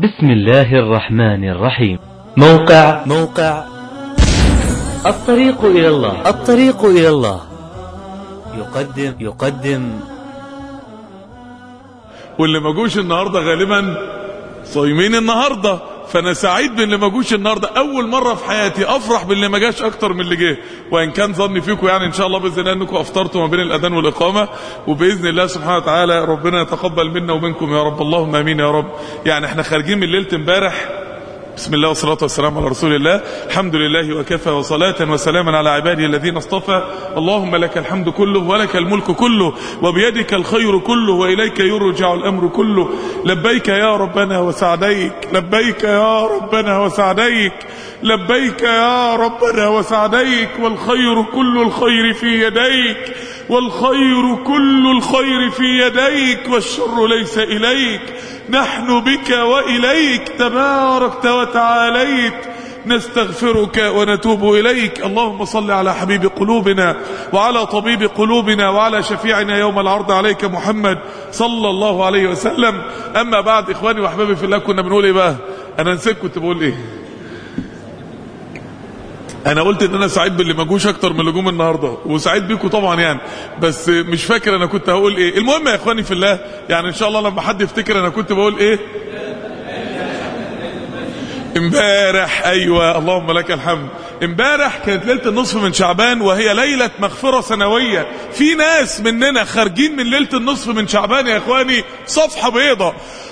بسم الله الرحمن الرحيم موقع موقع الطريق إلى الله الطريق إلى الله يقدم يقدم واللي ما جوش النهارده غالبا صايمين النهارده فانا سعيد باللي ما جوش النهارده اول مره في حياتي افرح باللي ما جاش اكتر من اللي جه وان كان ظني فيكم يعني ان شاء الله باذن الله انكم افطرتوا ما بين الاذان والاقامه وباذن الله سبحانه وتعالى ربنا يتقبل منا ومنكم يا رب اللهم امين يا رب يعني احنا خارجين من ليله امبارح بسم الله والصلاة والسلام على رسول الله الحمد لله وكفى وصلاة وسلاما على عباده الذين اصطفى اللهم لك الحمد كله ولك الملك كله وبيدك الخير كله وإليك يرجع الأمر كله لبيك يا ربنا وسعديك لبيك يا ربنا وسعديك لبيك يا ربنا وسعديك والخير كل الخير في يديك والخير كل الخير في يديك والشر ليس إليك نحن بك وإليك تباركت وتعاليت نستغفرك ونتوب إليك اللهم صل على حبيب قلوبنا وعلى طبيب قلوبنا وعلى شفيعنا يوم العرض عليك محمد صلى الله عليه وسلم أما بعد إخواني وأحبابي في الله كنا بنقول إيه بقى أنا نسيت كنت بقول إيه انا قلت ان انا سعيد باللي ما جوش اكتر من اللي جم النهارده وسعيد بيكم طبعا يعني بس مش فاكر انا كنت هقول ايه المهم يا اخواني في الله يعني ان شاء الله لما حد يفتكر انا كنت بقول ايه امبارح ايوه اللهم لك الحمد امبارح كانت ليله النصف من شعبان وهي ليله مغفره سنويه في ناس مننا خارجين من ليله النصف من شعبان يا اخواني صفحه بيضه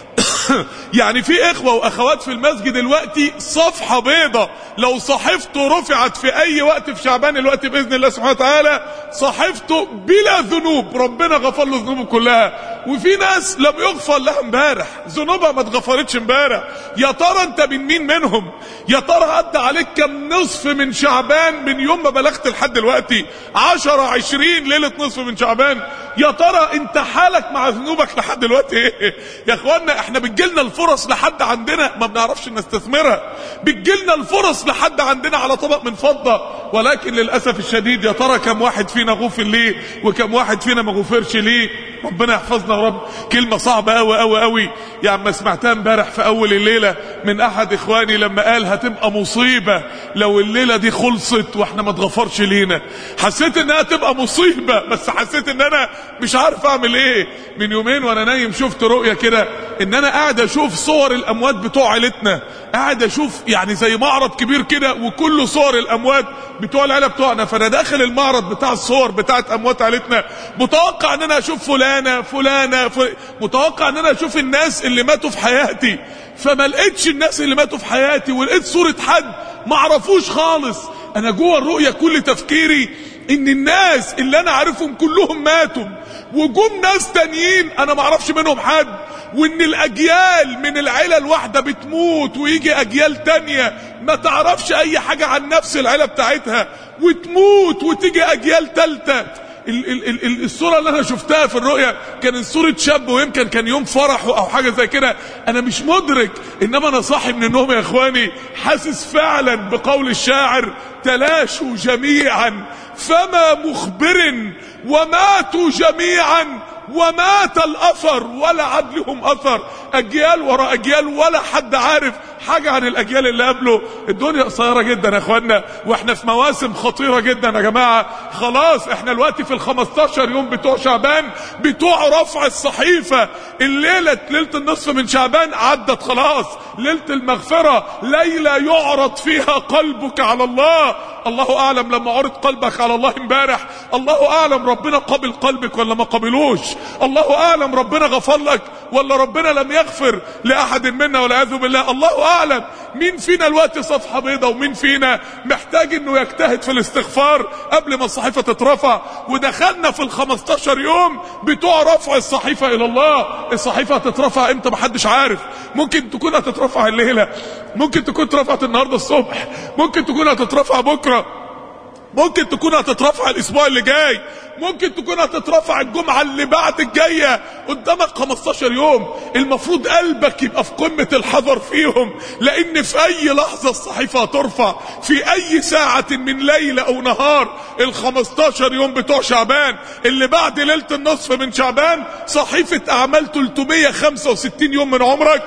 يعني في اخوة واخوات في المسجد دلوقتي صفحة بيضة لو صحيفته رفعت في اي وقت في شعبان الوقت باذن الله سبحانه وتعالى صحيفته بلا ذنوب ربنا غفر له ذنوبه كلها وفي ناس لم يغفر لها امبارح ذنوبها ما اتغفرتش امبارح يا ترى انت من مين منهم يا ترى عدى عليك كم نصف من شعبان من يوم ما بلغت لحد دلوقتي 10 20 ليله نصف من شعبان يا ترى انت حالك مع ذنوبك لحد دلوقتي ايه يا اخوانا احنا بتجيلنا الفرص لحد عندنا ما بنعرفش نستثمرها بتجيلنا الفرص لحد عندنا على طبق من فضه ولكن للاسف الشديد يا ترى كم واحد فينا غفر ليه وكم واحد فينا ما غفرش ليه ربنا يحفظنا يا رب كلمه صعبه قوي قوي قوي يعني ما سمعتها امبارح في اول الليله من احد اخواني لما قال هتبقى مصيبه لو الليله دي خلصت واحنا ما اتغفرش لينا حسيت انها تبقى مصيبه بس حسيت ان انا مش عارف اعمل ايه من يومين وانا نايم شفت رؤيه كده ان انا قاعد اشوف صور الاموات بتوع عيلتنا قاعد اشوف يعني زي معرض كبير كده وكله صور الاموات بتوع العيله بتوعنا فانا داخل المعرض بتاع الصور بتاعت اموات عيلتنا متوقع ان انا اشوف فلانه فلانه ف... متوقع ان انا اشوف الناس اللي ماتوا في حياتي فما لقيتش الناس اللي ماتوا في حياتي ولقيت صوره حد ما اعرفوش خالص انا جوه الرؤيه كل تفكيري ان الناس اللي انا عارفهم كلهم ماتوا وجم ناس تانيين انا ما اعرفش منهم حد وان الاجيال من العيله الواحده بتموت ويجي اجيال تانية ما تعرفش اي حاجه عن نفس العيله بتاعتها وتموت وتيجي اجيال تالتة ال ال ال الصوره اللي انا شفتها في الرؤيه كانت صوره شاب ويمكن كان يوم فرحه او حاجه زي كده انا مش مدرك انما انا صاحي من النوم يا اخواني حاسس فعلا بقول الشاعر تلاشوا جميعا فما مخبر وماتوا جميعا ومات الاثر ولا عاد لهم اثر اجيال ورا اجيال ولا حد عارف حاجة عن الاجيال اللي قبله الدنيا قصيرة جدا يا اخوانا واحنا في مواسم خطيرة جدا يا جماعة خلاص احنا دلوقتي في ال 15 يوم بتوع شعبان بتوع رفع الصحيفة الليلة ليلة النصف من شعبان عدت خلاص ليلة المغفرة ليلة يعرض فيها قلبك على الله الله اعلم لما عرض قلبك على الله امبارح الله اعلم ربنا قبل قلبك ولا ما قبلوش الله اعلم ربنا غفر لك ولا ربنا لم يغفر لاحد منا والعياذ بالله الله اعلم مين فينا الوقت صفحه بيضة ومين فينا محتاج انه يجتهد في الاستغفار قبل ما الصحيفه تترفع ودخلنا في ال 15 يوم بتوع رفع الصحيفه الى الله الصحيفه هتترفع امتى محدش عارف ممكن تكون هتترفع الليله ممكن تكون اترفعت النهارده الصبح ممكن تكون هتترفع بكره ممكن تكون هتترفع الاسبوع اللي جاي ممكن تكون هتترفع الجمعة اللي بعد الجاية قدامك 15 يوم المفروض قلبك يبقى في قمة الحذر فيهم لان في اي لحظة الصحيفة هترفع في اي ساعة من ليلة او نهار ال 15 يوم بتوع شعبان اللي بعد ليلة النصف من شعبان صحيفة اعمال 365 يوم من عمرك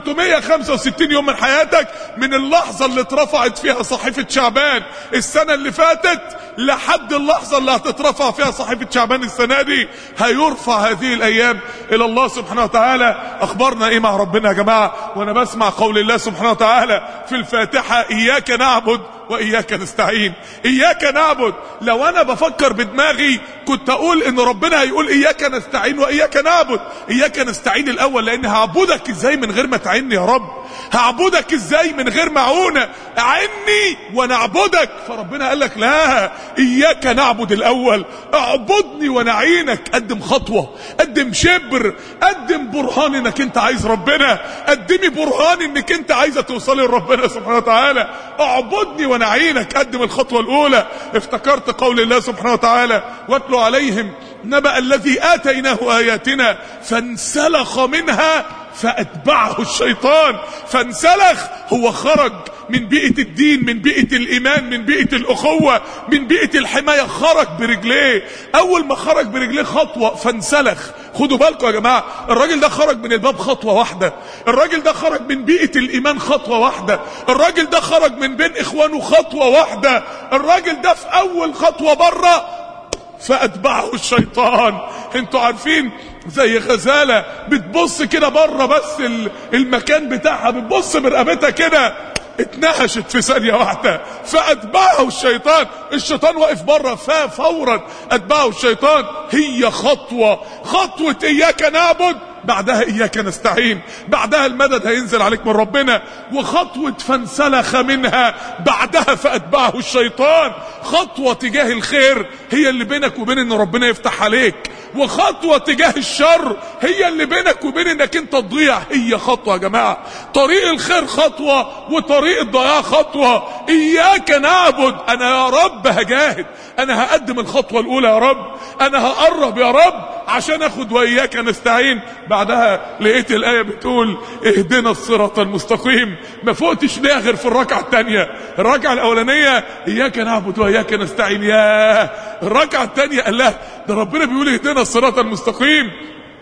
365 يوم من حياتك من اللحظة اللي اترفعت فيها صحيفة شعبان السنة اللي فاتت لحد اللحظة اللي هتترفع فيها صحيفة شعبان السنة دي هيرفع هذه الايام الى الله سبحانه وتعالى اخبارنا ايه مع ربنا يا جماعة وانا بسمع قول الله سبحانه وتعالى في الفاتحة اياك نعبد واياك نستعين اياك نعبد لو انا بفكر بدماغي كنت اقول ان ربنا هيقول اياك نستعين واياك نعبد اياك نستعين الاول لان هعبدك ازاي من غير ما تعيني يا رب هعبدك ازاي من غير معونة عني ونعبدك فربنا قال لك لا اياك نعبد الاول اعبدني ونعينك قدم خطوة قدم شبر قدم برهان انك انت عايز ربنا قدمي برهان انك انت عايزة توصلي لربنا سبحانه وتعالى اعبدني ونعينك قدم الخطوة الاولى افتكرت قول الله سبحانه وتعالى واتلو عليهم نبأ الذي آتيناه آياتنا فانسلخ منها فأتبعه الشيطان فانسلخ هو خرج من بيئة الدين من بيئة الإيمان من بيئة الأخوة من بيئة الحماية خرج برجليه أول ما خرج برجليه خطوة فانسلخ خدوا بالكم يا جماعة الراجل ده خرج من الباب خطوة واحدة الراجل ده خرج من بيئة الإيمان خطوة واحدة الراجل ده خرج من بين إخوانه خطوة واحدة الراجل ده في أول خطوة بره فأتبعه الشيطان انتوا عارفين زي غزالة بتبص كده بره بس المكان بتاعها بتبص برقبتها كده اتنهشت في ثانية واحدة فأتبعه الشيطان الشيطان واقف بره ففورا أتبعه الشيطان هي خطوة خطوة إياك نعبد بعدها إياك نستعين بعدها المدد هينزل عليك من ربنا وخطوة فانسلخ منها بعدها فأتبعه الشيطان خطوة تجاه الخير هي اللي بينك وبين ان ربنا يفتح عليك وخطوة تجاه الشر هي اللي بينك وبين انك انت تضيع هي خطوة يا جماعة طريق الخير خطوة وطريق الضياع خطوة اياك نعبد انا يا رب هجاهد انا هقدم الخطوة الاولى يا رب انا هقرب يا رب عشان اخد واياك نستعين بعدها لقيت الايه بتقول اهدنا الصراط المستقيم ما فقتش ليه غير في الركعه الثانيه الركعه الاولانيه اياك نعبد واياك نستعين يا الركعه الثانيه قال لها ده ربنا بيقول اهدنا الصراط المستقيم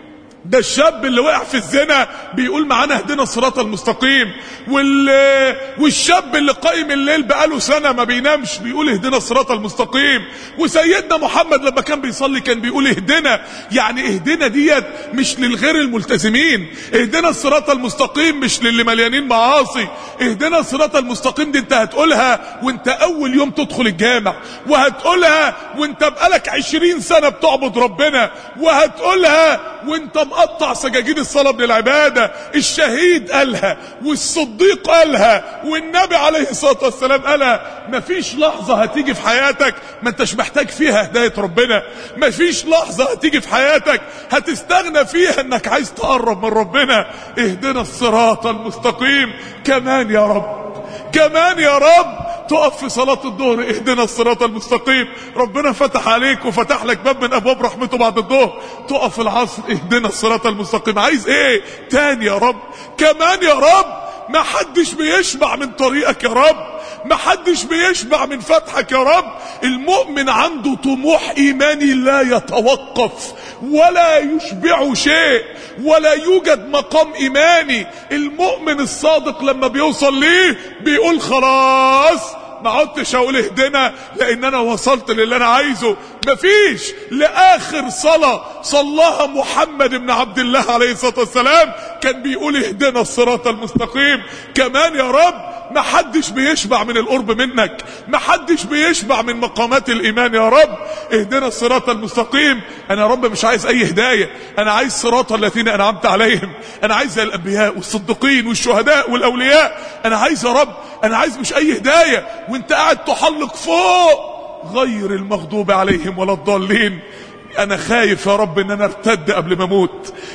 ده الشاب اللي وقع في الزنا بيقول معانا اهدنا الصراط المستقيم وال... والشاب اللي قايم الليل بقاله سنة ما بينامش بيقول اهدنا الصراط المستقيم وسيدنا محمد لما كان بيصلي كان بيقول اهدنا يعني اهدنا ديت مش للغير الملتزمين اهدنا الصراط المستقيم مش للي مليانين معاصي اهدنا الصراط المستقيم دي انت هتقولها وانت اول يوم تدخل الجامع وهتقولها وانت بقالك عشرين سنة بتعبد ربنا وهتقولها وانت مقطع سجاجيد الصلاة من العبادة الشهيد قالها والصديق قالها والنبي عليه الصلاة والسلام قالها مفيش لحظة هتيجي في حياتك ما انتش محتاج فيها هداية ربنا مفيش لحظة هتيجي في حياتك هتستغنى فيها انك عايز تقرب من ربنا اهدنا الصراط المستقيم كمان يا رب كمان يا رب تقف في صلاة الظهر اهدنا الصراط المستقيم ربنا فتح عليك وفتح لك باب من ابواب رحمته بعد الظهر تقف العصر اهدنا الصراط المستقيم عايز ايه تاني يا رب كمان يا رب ما حدش بيشبع من طريقك يا رب ما حدش بيشبع من فتحك يا رب المؤمن عنده طموح ايماني لا يتوقف ولا يشبعه شيء ولا يوجد مقام ايماني المؤمن الصادق لما بيوصل ليه بيقول خلاص ما عدتش اقول اهدنا لان انا وصلت للي انا عايزه مفيش لاخر صلاة صلاها محمد بن عبد الله عليه الصلاة والسلام كان بيقول اهدنا الصراط المستقيم كمان يا رب ما حدش بيشبع من القرب منك ما حدش بيشبع من مقامات الايمان يا رب اهدنا الصراط المستقيم انا يا رب مش عايز اي هداية انا عايز صراط الذين انعمت عليهم انا عايز زي الانبياء والصديقين والشهداء والاولياء انا عايز يا رب انا عايز مش اي هداية وانت قاعد تحلق فوق غير المغضوب عليهم ولا الضالين انا خايف يا رب ان انا ارتد قبل ما اموت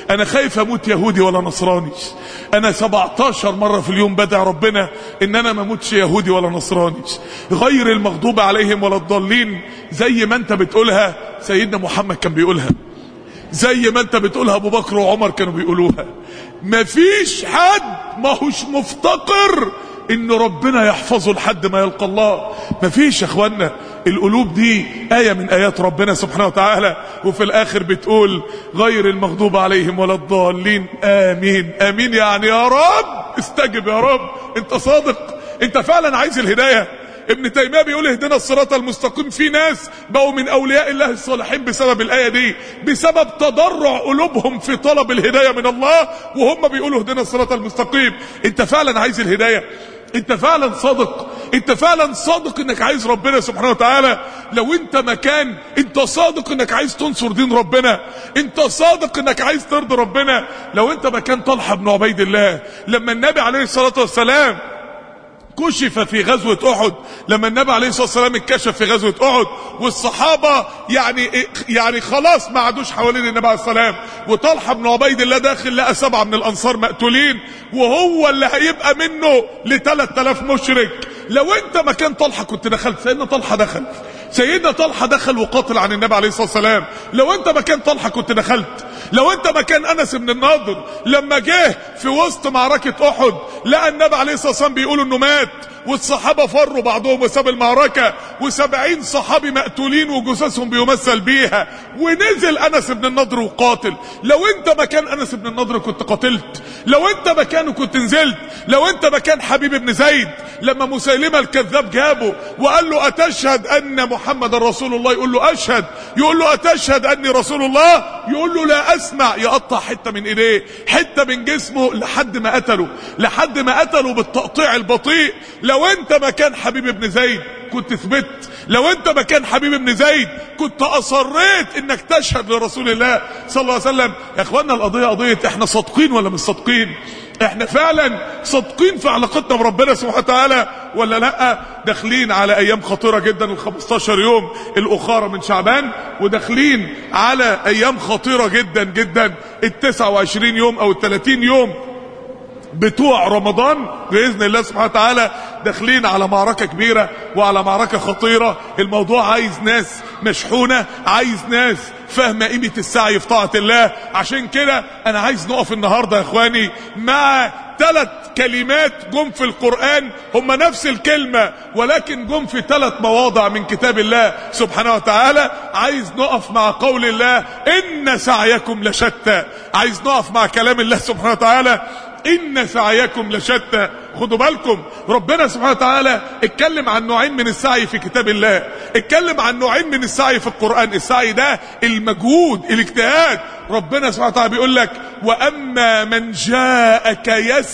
انا خايف اموت يهودي ولا نصراني انا 17 مرة في اليوم بدع ربنا ان انا ما اموتش يهودي ولا نصراني غير المغضوب عليهم ولا الضالين زي ما انت بتقولها سيدنا محمد كان بيقولها زي ما انت بتقولها ابو بكر وعمر كانوا بيقولوها مفيش حد ما هوش مفتقر ان ربنا يحفظه لحد ما يلقى الله مفيش يا اخوانا القلوب دي آية من آيات ربنا سبحانه وتعالى وفي الآخر بتقول غير المغضوب عليهم ولا الضالين آمين آمين يعني يا رب استجب يا رب انت صادق انت فعلا عايز الهداية ابن تيمية بيقول اهدنا الصراط المستقيم في ناس بقوا من أولياء الله الصالحين بسبب الآية دي بسبب تضرع قلوبهم في طلب الهداية من الله وهم بيقولوا اهدنا الصراط المستقيم انت فعلا عايز الهداية انت فعلا صادق انت فعلا صادق انك عايز ربنا سبحانه وتعالى لو انت مكان انت صادق انك عايز تنصر دين ربنا انت صادق انك عايز ترضي ربنا لو انت مكان طلحة بن عبيد الله لما النبي عليه الصلاة والسلام كشف في غزوة احد لما النبي عليه الصلاة والسلام اتكشف في غزوة احد والصحابة يعني يعني خلاص ما عادوش حوالين النبي عليه السلام وطلحة بن عبيد الله داخل لقى سبعة من الانصار مقتولين وهو اللي هيبقى منه ل 3000 مشرك لو انت مكان طلحة كنت دخلت سيدنا طلحة دخل سيدنا طلحة دخل وقاتل عن النبي عليه الصلاة والسلام لو انت مكان طلحة كنت دخلت لو انت مكان انس بن الناظر لما جه في وسط معركة احد لقى النبي عليه الصلاة والسلام بيقول انه مات والصحابة فروا بعضهم وساب المعركة وسبعين صحابي مقتولين وجثثهم بيمثل بيها ونزل انس بن النضر وقاتل لو انت مكان انس بن النضر كنت قاتلت لو انت مكانه كنت نزلت لو انت مكان حبيب بن زيد لما مسيلمة الكذاب جابه وقال له اتشهد ان محمد رسول الله يقول له اشهد يقول له اتشهد اني رسول الله يقول له لا اسمع يقطع حتة من ايديه حتة من جسمه لحد ما قتله لحد ما قتله بالتقطيع البطيء لو انت مكان حبيب بن زيد كنت ثبت لو انت مكان حبيب بن زيد كنت اصريت انك تشهد لرسول الله صلى الله عليه وسلم يا اخوانا القضية قضية احنا صادقين ولا مش صادقين احنا فعلا صادقين في علاقتنا بربنا سبحانه وتعالى ولا لا داخلين على ايام خطيرة جدا ال 15 يوم الاخارة من شعبان وداخلين على ايام خطيرة جدا جدا ال 29 يوم او ال 30 يوم بتوع رمضان باذن الله سبحانه وتعالى داخلين على معركه كبيره وعلى معركه خطيره الموضوع عايز ناس مشحونه عايز ناس فاهمه قيمه السعي في طاعه الله عشان كده انا عايز نقف النهارده يا اخواني مع ثلاث كلمات جم في القرآن هم نفس الكلمة ولكن جم في ثلاث مواضع من كتاب الله سبحانه وتعالى عايز نقف مع قول الله إن سعيكم لشتى عايز نقف مع كلام الله سبحانه وتعالى ان سعيكم لشتى خدوا بالكم ربنا سبحانه وتعالى اتكلم عن نوعين من السعي في كتاب الله اتكلم عن نوعين من السعي في القرآن السعي ده المجهود الاجتهاد ربنا سبحانه وتعالى بيقول لك واما من جاءك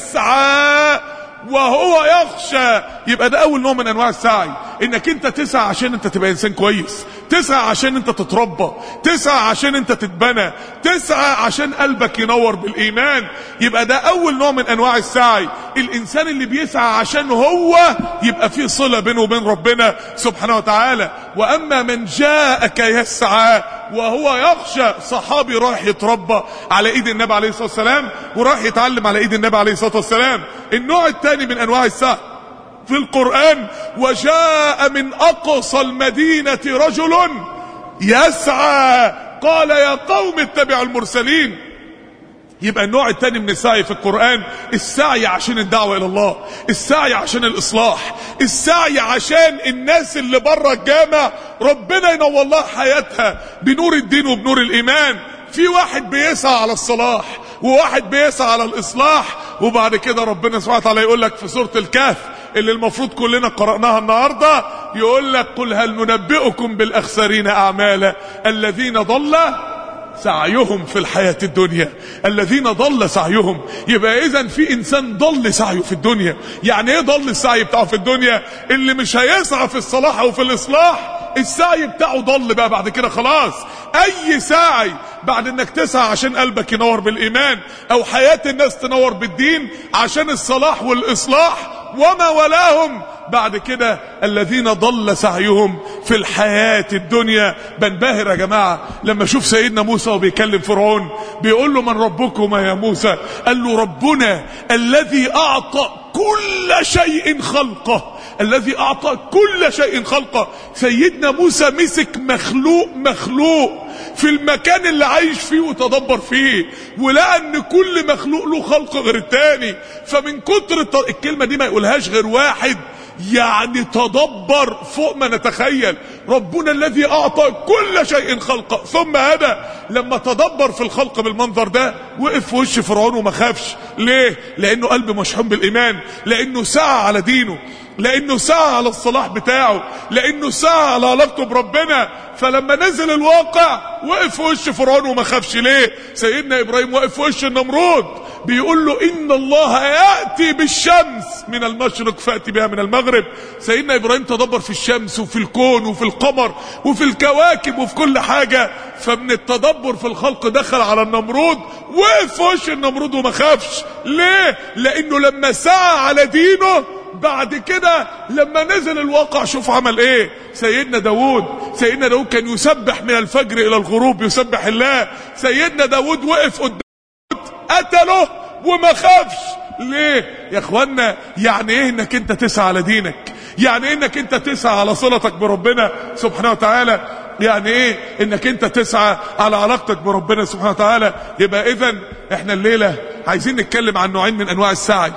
يسعى وهو يخشى يبقى ده اول نوع من انواع السعي انك انت تسعى عشان انت تبقى انسان كويس تسعى عشان انت تتربى تسعى عشان انت تتبنى تسعى عشان قلبك ينور بالايمان يبقى ده اول نوع من انواع السعي الانسان اللي بيسعى عشان هو يبقى فيه صلة بينه وبين ربنا سبحانه وتعالى واما من جاءك يسعى وهو يخشى صحابي رايح يتربى على ايد النبي عليه الصلاة والسلام ورايح يتعلم على ايد النبي عليه الصلاة والسلام النوع الثاني من انواع السعي في القرآن وجاء من أقصى المدينة رجل يسعى قال يا قوم اتبعوا المرسلين يبقى النوع الثاني من السعي في القرآن السعي عشان الدعوة إلى الله السعي عشان الإصلاح السعي عشان الناس اللي بره الجامع ربنا ينور الله حياتها بنور الدين وبنور الإيمان في واحد بيسعى على الصلاح وواحد بيسعى على الإصلاح وبعد كده ربنا سبحانه وتعالى يقول لك في سورة الكهف اللي المفروض كلنا قرأناها النهاردة يقول لك قل هل ننبئكم بالأخسرين أعمالا الذين ضل سعيهم في الحياة الدنيا الذين ضل سعيهم يبقى اذا في انسان ضل سعيه في الدنيا يعني ايه ضل السعي بتاعه في الدنيا اللي مش هيسعى في الصلاح او في الاصلاح السعي بتاعه ضل بقى بعد كده خلاص اي سعي بعد انك تسعى عشان قلبك ينور بالايمان او حياة الناس تنور بالدين عشان الصلاح والاصلاح وما ولاهم بعد كده الذين ضل سعيهم في الحياة الدنيا بنبهر يا جماعة لما اشوف سيدنا موسى وبيكلم فرعون بيقول له من ربكما يا موسى قال له ربنا الذي اعطى كل شيء خلقه الذي اعطى كل شيء خلقه سيدنا موسى مسك مخلوق مخلوق في المكان اللي عايش فيه وتدبر فيه ولقى ان كل مخلوق له خلق غير التاني فمن كتر الت... الكلمه دي ما يقولهاش غير واحد يعني تدبر فوق ما نتخيل ربنا الذي اعطى كل شيء خلقه ثم هذا لما تدبر في الخلق بالمنظر ده وقف في وش فرعون وما خافش ليه لانه قلب مشحون بالايمان لانه سعى على دينه لانه سعى على الصلاح بتاعه لانه سعى على علاقته بربنا فلما نزل الواقع وقف في وش فرعون وما خافش ليه سيدنا ابراهيم وقف في وش النمرود بيقول له ان الله ياتي بالشمس من المشرق فاتي بها من المغرب سيدنا ابراهيم تدبر في الشمس وفي الكون وفي القمر وفي الكواكب وفي كل حاجه فمن التدبر في الخلق دخل على النمرود وقف في وش النمرود وما خافش ليه لانه لما سعى على دينه بعد كده لما نزل الواقع شوف عمل ايه سيدنا داود سيدنا داود كان يسبح من الفجر الى الغروب يسبح الله سيدنا داود وقف قدام قتله وما خافش ليه يا اخوانا يعني ايه انك انت تسعى على دينك يعني ايه انك انت تسعى على صلتك بربنا سبحانه وتعالى يعني ايه انك انت تسعى على علاقتك بربنا سبحانه وتعالى يبقى اذا احنا الليله عايزين نتكلم عن نوعين من انواع السعي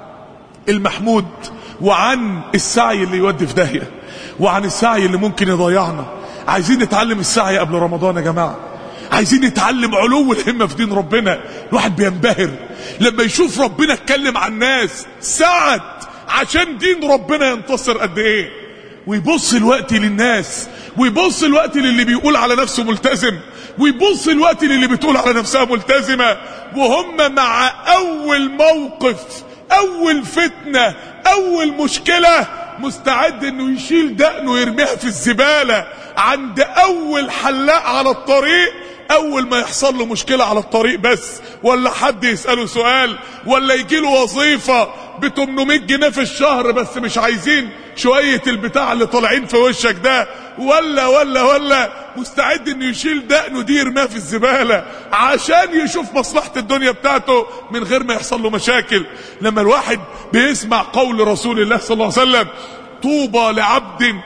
المحمود وعن السعي اللي يودي في داهيه وعن السعي اللي ممكن يضيعنا عايزين نتعلم السعي قبل رمضان يا جماعه عايزين نتعلم علو الهمه في دين ربنا الواحد بينبهر لما يشوف ربنا اتكلم عن ناس سعد عشان دين ربنا ينتصر قد ايه ويبص الوقت للناس ويبص الوقت للي بيقول على نفسه ملتزم ويبص الوقت للي بتقول على نفسها ملتزمه وهم مع اول موقف اول فتنة اول مشكلة مستعد انه يشيل دقنه ويرميها في الزبالة عند اول حلاق على الطريق اول ما يحصل له مشكلة على الطريق بس ولا حد يسأله سؤال ولا يجي له وظيفة ب 800 جنيه في الشهر بس مش عايزين شوية البتاع اللي طالعين في وشك ده ولا ولا ولا مستعد انه يشيل دقنه دي يرميها في الزبالة عشان يشوف مصلحة الدنيا بتاعته من غير ما يحصل له مشاكل لما الواحد بيسمع قول رسول الله صلى الله عليه وسلم طوبى لعبد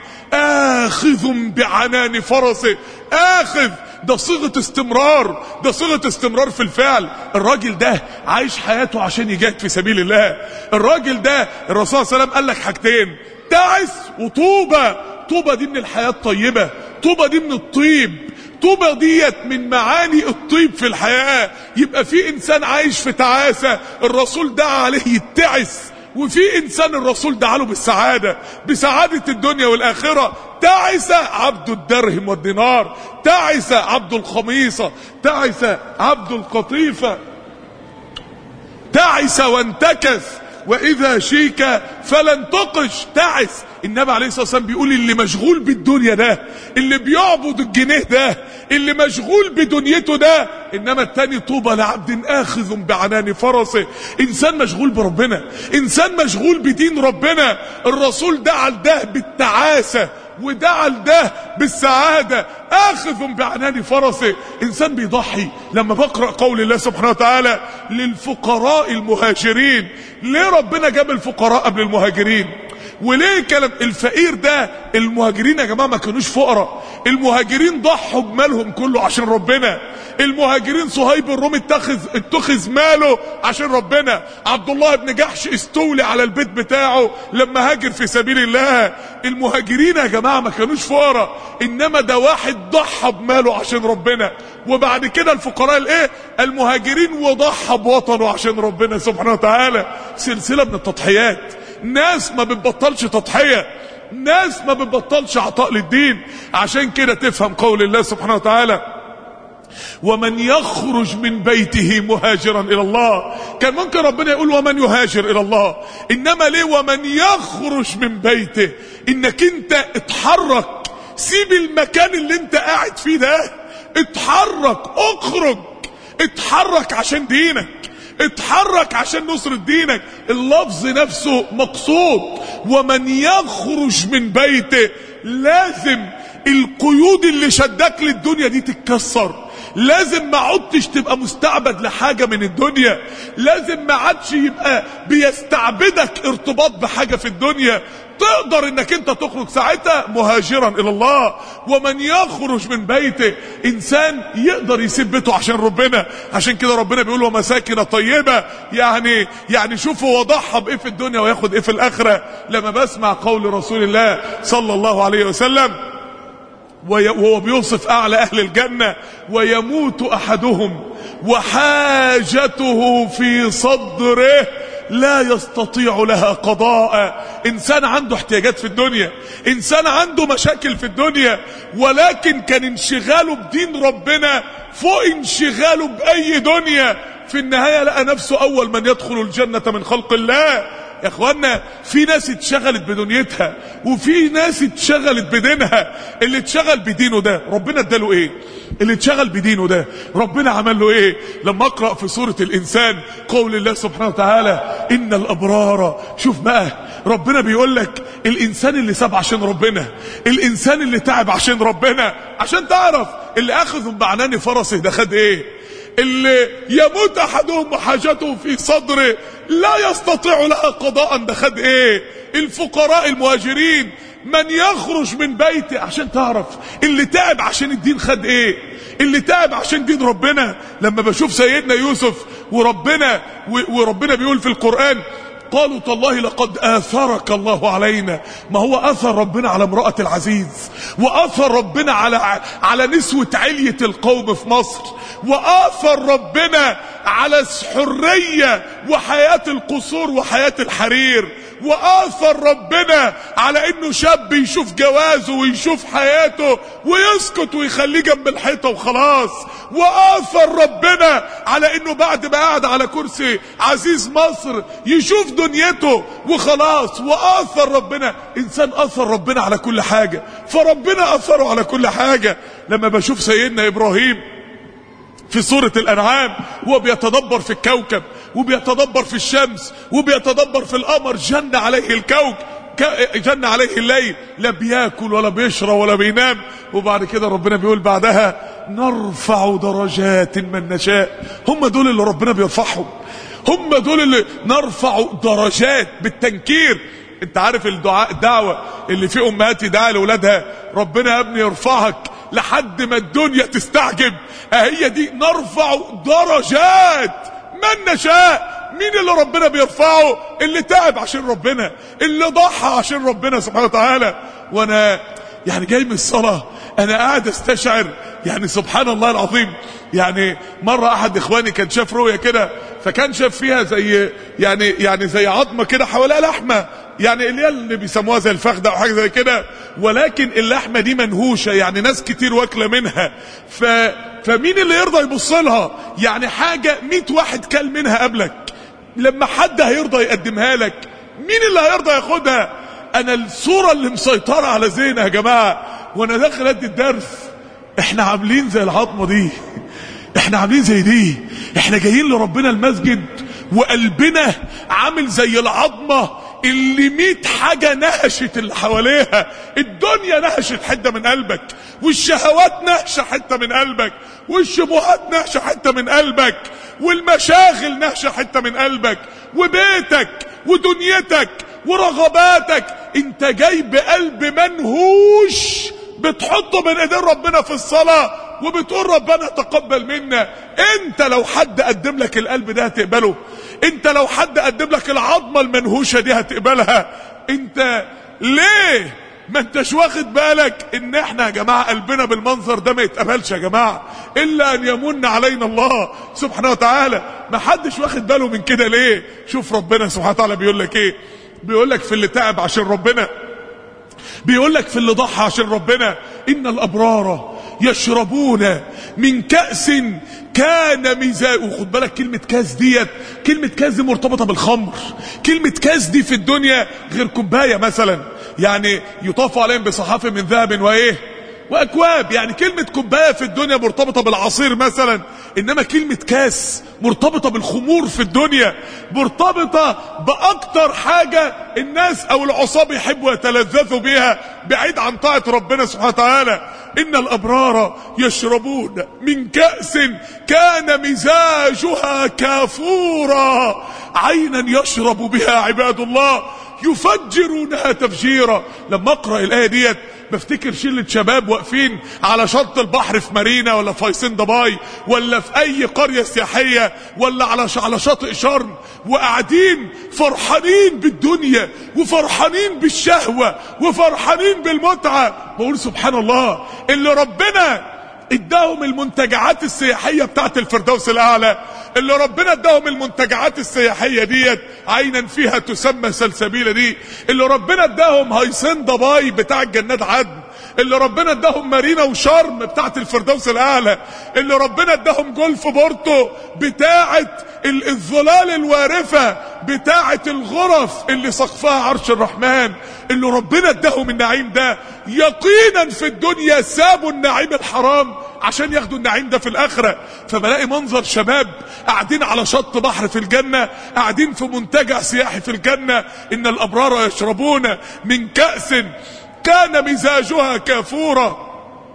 آخذ بعنان فرسه آخذ ده صيغة استمرار ده صيغة استمرار في الفعل الراجل ده عايش حياته عشان يجاهد في سبيل الله الراجل ده الرسول صلى الله عليه وسلم قال لك حاجتين تعس وطوبة طوبة دي من الحياة الطيبة طوبة دي من الطيب طوبة ديت من معاني الطيب في الحياة يبقى في انسان عايش في تعاسة الرسول دعا عليه يتعس وفي انسان الرسول دعا له بالسعادة بسعادة الدنيا والاخرة تعس عبد الدرهم والدينار تعس عبد الخميصة تعس عبد القطيفة تعس وانتكس واذا شيك فلن تقش تعس النبي عليه الصلاه والسلام بيقول اللي مشغول بالدنيا ده اللي بيعبد الجنيه ده اللي مشغول بدنيته ده انما التاني طوبى لعبد اخذ بعنان فرسه انسان مشغول بربنا انسان مشغول بدين ربنا الرسول دعا لده بالتعاسه ودعا لده بالسعادة آخذ بعنان فرسه إنسان بيضحي لما بقرأ قول الله سبحانه وتعالى للفقراء المهاجرين ليه ربنا جاب الفقراء قبل المهاجرين وليه كلام الفقير ده المهاجرين يا جماعه ما كانوش فقراء المهاجرين ضحوا بمالهم كله عشان ربنا المهاجرين صهيب الرومي اتخذ اتخذ ماله عشان ربنا عبد الله بن جحش استولي على البيت بتاعه لما هاجر في سبيل الله المهاجرين يا جماعه ما كانوش فقراء انما ده واحد ضحى بماله عشان ربنا وبعد كده الفقراء الايه المهاجرين وضحى بوطنه عشان ربنا سبحانه وتعالى سلسله من التضحيات ناس ما بتبطلش تضحية ناس ما بتبطلش عطاء للدين عشان كده تفهم قول الله سبحانه وتعالى ومن يخرج من بيته مهاجرا الى الله كان ممكن ربنا يقول ومن يهاجر الى الله انما ليه ومن يخرج من بيته انك انت اتحرك سيب المكان اللي انت قاعد فيه ده اتحرك اخرج اتحرك عشان دينك اتحرك عشان نصرة دينك اللفظ نفسه مقصود ومن يخرج من بيته لازم القيود اللي شدك للدنيا دي تتكسر لازم ما عدتش تبقى مستعبد لحاجة من الدنيا لازم ما عادش يبقى بيستعبدك ارتباط بحاجة في الدنيا تقدر انك انت تخرج ساعتها مهاجرا الى الله ومن يخرج من بيته انسان يقدر يسيب بيته عشان ربنا عشان كده ربنا بيقول ومساكن طيبة يعني يعني شوفوا هو ضحى بايه في الدنيا وياخد ايه في الاخرة لما بسمع قول رسول الله صلى الله عليه وسلم وهو بيوصف اعلى اهل الجنة ويموت احدهم وحاجته في صدره لا يستطيع لها قضاء انسان عنده احتياجات في الدنيا انسان عنده مشاكل في الدنيا ولكن كان انشغاله بدين ربنا فوق انشغاله باي دنيا في النهاية لقى نفسه اول من يدخل الجنة من خلق الله يا اخوانا في ناس اتشغلت بدنيتها وفي ناس اتشغلت بدينها اللي اتشغل بدينه ده ربنا اداله ايه اللي اتشغل بدينه ده ربنا عمل له ايه لما اقرا في سوره الانسان قول الله سبحانه وتعالى ان الابرار شوف بقى ربنا بيقول لك الانسان اللي ساب عشان ربنا الانسان اللي تعب عشان ربنا عشان تعرف اللي اخذ بعنان فرسه ده خد ايه اللي يموت احدهم وحاجته في صدره لا يستطيع لها قضاء ده خد ايه الفقراء المهاجرين من يخرج من بيته عشان تعرف اللي تعب عشان الدين خد ايه اللي تعب عشان دين ربنا لما بشوف سيدنا يوسف وربنا وربنا بيقول في القرآن قالوا تالله لقد آثرك الله علينا ما هو أثر ربنا على امرأة العزيز وأثر ربنا على على نسوة علية القوم في مصر وآثر ربنا على الحرية وحياة القصور وحياة الحرير وآثر ربنا على انه شاب يشوف جوازه ويشوف حياته ويسكت ويخليه جنب الحيطة وخلاص وآثر ربنا على انه بعد ما قعد على كرسي عزيز مصر يشوف دنيته وخلاص وآثر ربنا انسان اثر ربنا على كل حاجة فربنا اثره على كل حاجة لما بشوف سيدنا ابراهيم في سورة الأنعام هو بيتدبر في الكوكب وبيتدبر في الشمس وبيتدبر في القمر جن عليه الكوكب جن عليه الليل لا بياكل ولا بيشرب ولا بينام وبعد كده ربنا بيقول بعدها نرفع درجات من نشاء هم دول اللي ربنا بيرفعهم هم دول اللي نرفع درجات بالتنكير انت عارف الدعاء الدعوة اللي في امهات يدعى لاولادها ربنا يا ابني يرفعك لحد ما الدنيا تستعجب هي دي نرفع درجات من نشاء مين اللي ربنا بيرفعه اللي تعب عشان ربنا اللي ضحى عشان ربنا سبحانه وتعالى وانا يعني جاي من الصلاة انا قاعد استشعر يعني سبحان الله العظيم يعني مرة احد اخواني كان شاف رؤية كده فكان شاف فيها زي يعني يعني زي عظمة كده حواليها لحمة يعني اللي هي اللي بيسموها زي الفخدة او حاجة زي كده ولكن اللحمة دي منهوشة يعني ناس كتير واكلة منها ف فمين اللي يرضى يبص لها يعني حاجة 100 واحد كل منها قبلك لما حد هيرضى يقدمها لك مين اللي هيرضى ياخدها انا الصورة اللي مسيطرة على ذهني يا جماعة وانا داخل ادي الدرس احنا عاملين زي العظمة دي احنا عاملين زي دي احنا جايين لربنا المسجد وقلبنا عامل زي العظمة اللي ميت حاجة نهشت اللي حواليها الدنيا نهشت حتة من قلبك والشهوات نهشة حتة من قلبك والشبهات نهشة حتة من قلبك والمشاغل نهشة حتة من قلبك وبيتك ودنيتك ورغباتك انت جاي بقلب منهوش بتحطه من ايدين ربنا في الصلاة وبتقول ربنا تقبل منا انت لو حد قدم لك القلب ده هتقبله انت لو حد قدم لك العظمة المنهوشة دي هتقبلها انت ليه ما انتش واخد بالك ان احنا يا جماعة قلبنا بالمنظر ده ما يتقبلش يا جماعة الا ان يمن علينا الله سبحانه وتعالى ما حدش واخد باله من كده ليه شوف ربنا سبحانه وتعالى بيقول لك ايه بيقول لك في اللي تعب عشان ربنا بيقول لك في اللي ضحى عشان ربنا ان الابرار يشربون من كأس كان مزاج وخد بالك كلمة كاس ديت كلمة كاس دي مرتبطة بالخمر كلمة كاس دي في الدنيا غير كوباية مثلا يعني يطاف عليهم بصحاف من ذهب وايه واكواب يعني كلمة كوباية في الدنيا مرتبطة بالعصير مثلا انما كلمة كاس مرتبطة بالخمور في الدنيا مرتبطة باكتر حاجة الناس او العصاة بيحبوا يتلذذوا بيها بعيد عن طاعة ربنا سبحانه وتعالى ان الابرار يشربون من كأس كان مزاجها كافورا عينا يشرب بها عباد الله يفجرونها تفجيرا لما اقرا الايه ديت بفتكر شله شباب واقفين على شط البحر في مارينا ولا في فايسين دبي ولا في اي قريه سياحيه ولا على على شاطئ شرم وقاعدين فرحانين بالدنيا وفرحانين بالشهوه وفرحانين بالمتعه بقول سبحان الله اللي ربنا اداهم المنتجعات السياحيه بتاعت الفردوس الاعلى اللي ربنا اداهم المنتجعات السياحيه ديت عينا فيها تسمى سلسبيله دي اللي ربنا اداهم هيسن دبي بتاع الجنات عدن اللي ربنا اداهم مارينا وشرم بتاعت الفردوس الاعلى اللي ربنا اداهم جولف بورتو بتاعت الظلال الوارفة بتاعة الغرف اللي سقفها عرش الرحمن اللي ربنا اداهم النعيم ده يقينا في الدنيا سابوا النعيم الحرام عشان ياخدوا النعيم ده في الاخرة فبلاقي منظر شباب قاعدين على شط بحر في الجنة قاعدين في منتجع سياحي في الجنة ان الابرار يشربون من كأس كان مزاجها كافورا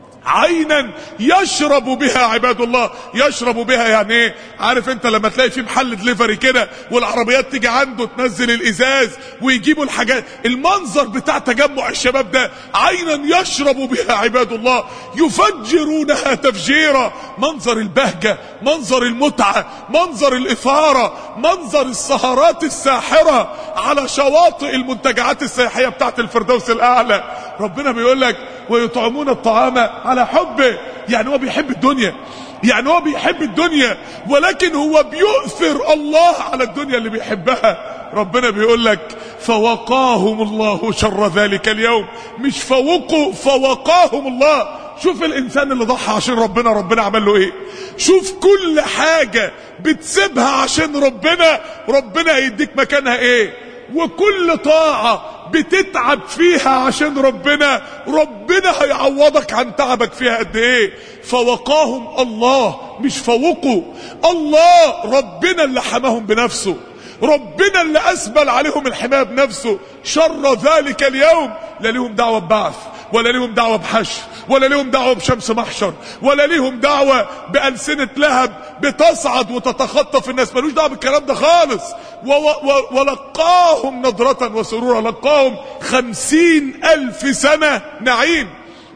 عينا يشرب بها عباد الله يشرب بها يعني ايه عارف انت لما تلاقي في محل دليفري كده والعربيات تيجي عنده تنزل الازاز ويجيبوا الحاجات المنظر بتاع تجمع الشباب ده عينا يشرب بها عباد الله يفجرونها تفجيرا منظر البهجة منظر المتعة منظر الاثارة منظر السهرات الساحرة على شواطئ المنتجعات السياحية بتاعت الفردوس الاعلى ربنا بيقول لك ويطعمون الطعام على حبه يعني هو بيحب الدنيا يعني هو بيحب الدنيا ولكن هو بيؤثر الله على الدنيا اللي بيحبها ربنا بيقول لك فوقاهم الله شر ذلك اليوم مش فوقوا فوقاهم الله شوف الانسان اللي ضحى عشان ربنا ربنا عمل له ايه شوف كل حاجة بتسيبها عشان ربنا ربنا هيديك مكانها ايه وكل طاعة بتتعب فيها عشان ربنا ربنا هيعوضك عن تعبك فيها قد ايه فوقاهم الله مش فوقوا الله ربنا اللي حماهم بنفسه ربنا اللي اسبل عليهم الحماية بنفسه شر ذلك اليوم لا لهم دعوة ببعث ولا لهم دعوة بحشر ولا لهم دعوة بشمس محشر ولا لهم دعوة بألسنة لهب بتصعد وتتخطف الناس ملوش دعوة بالكلام ده خالص و و ولقاهم نظرة وسرورا لقاهم خمسين ألف سنة نعيم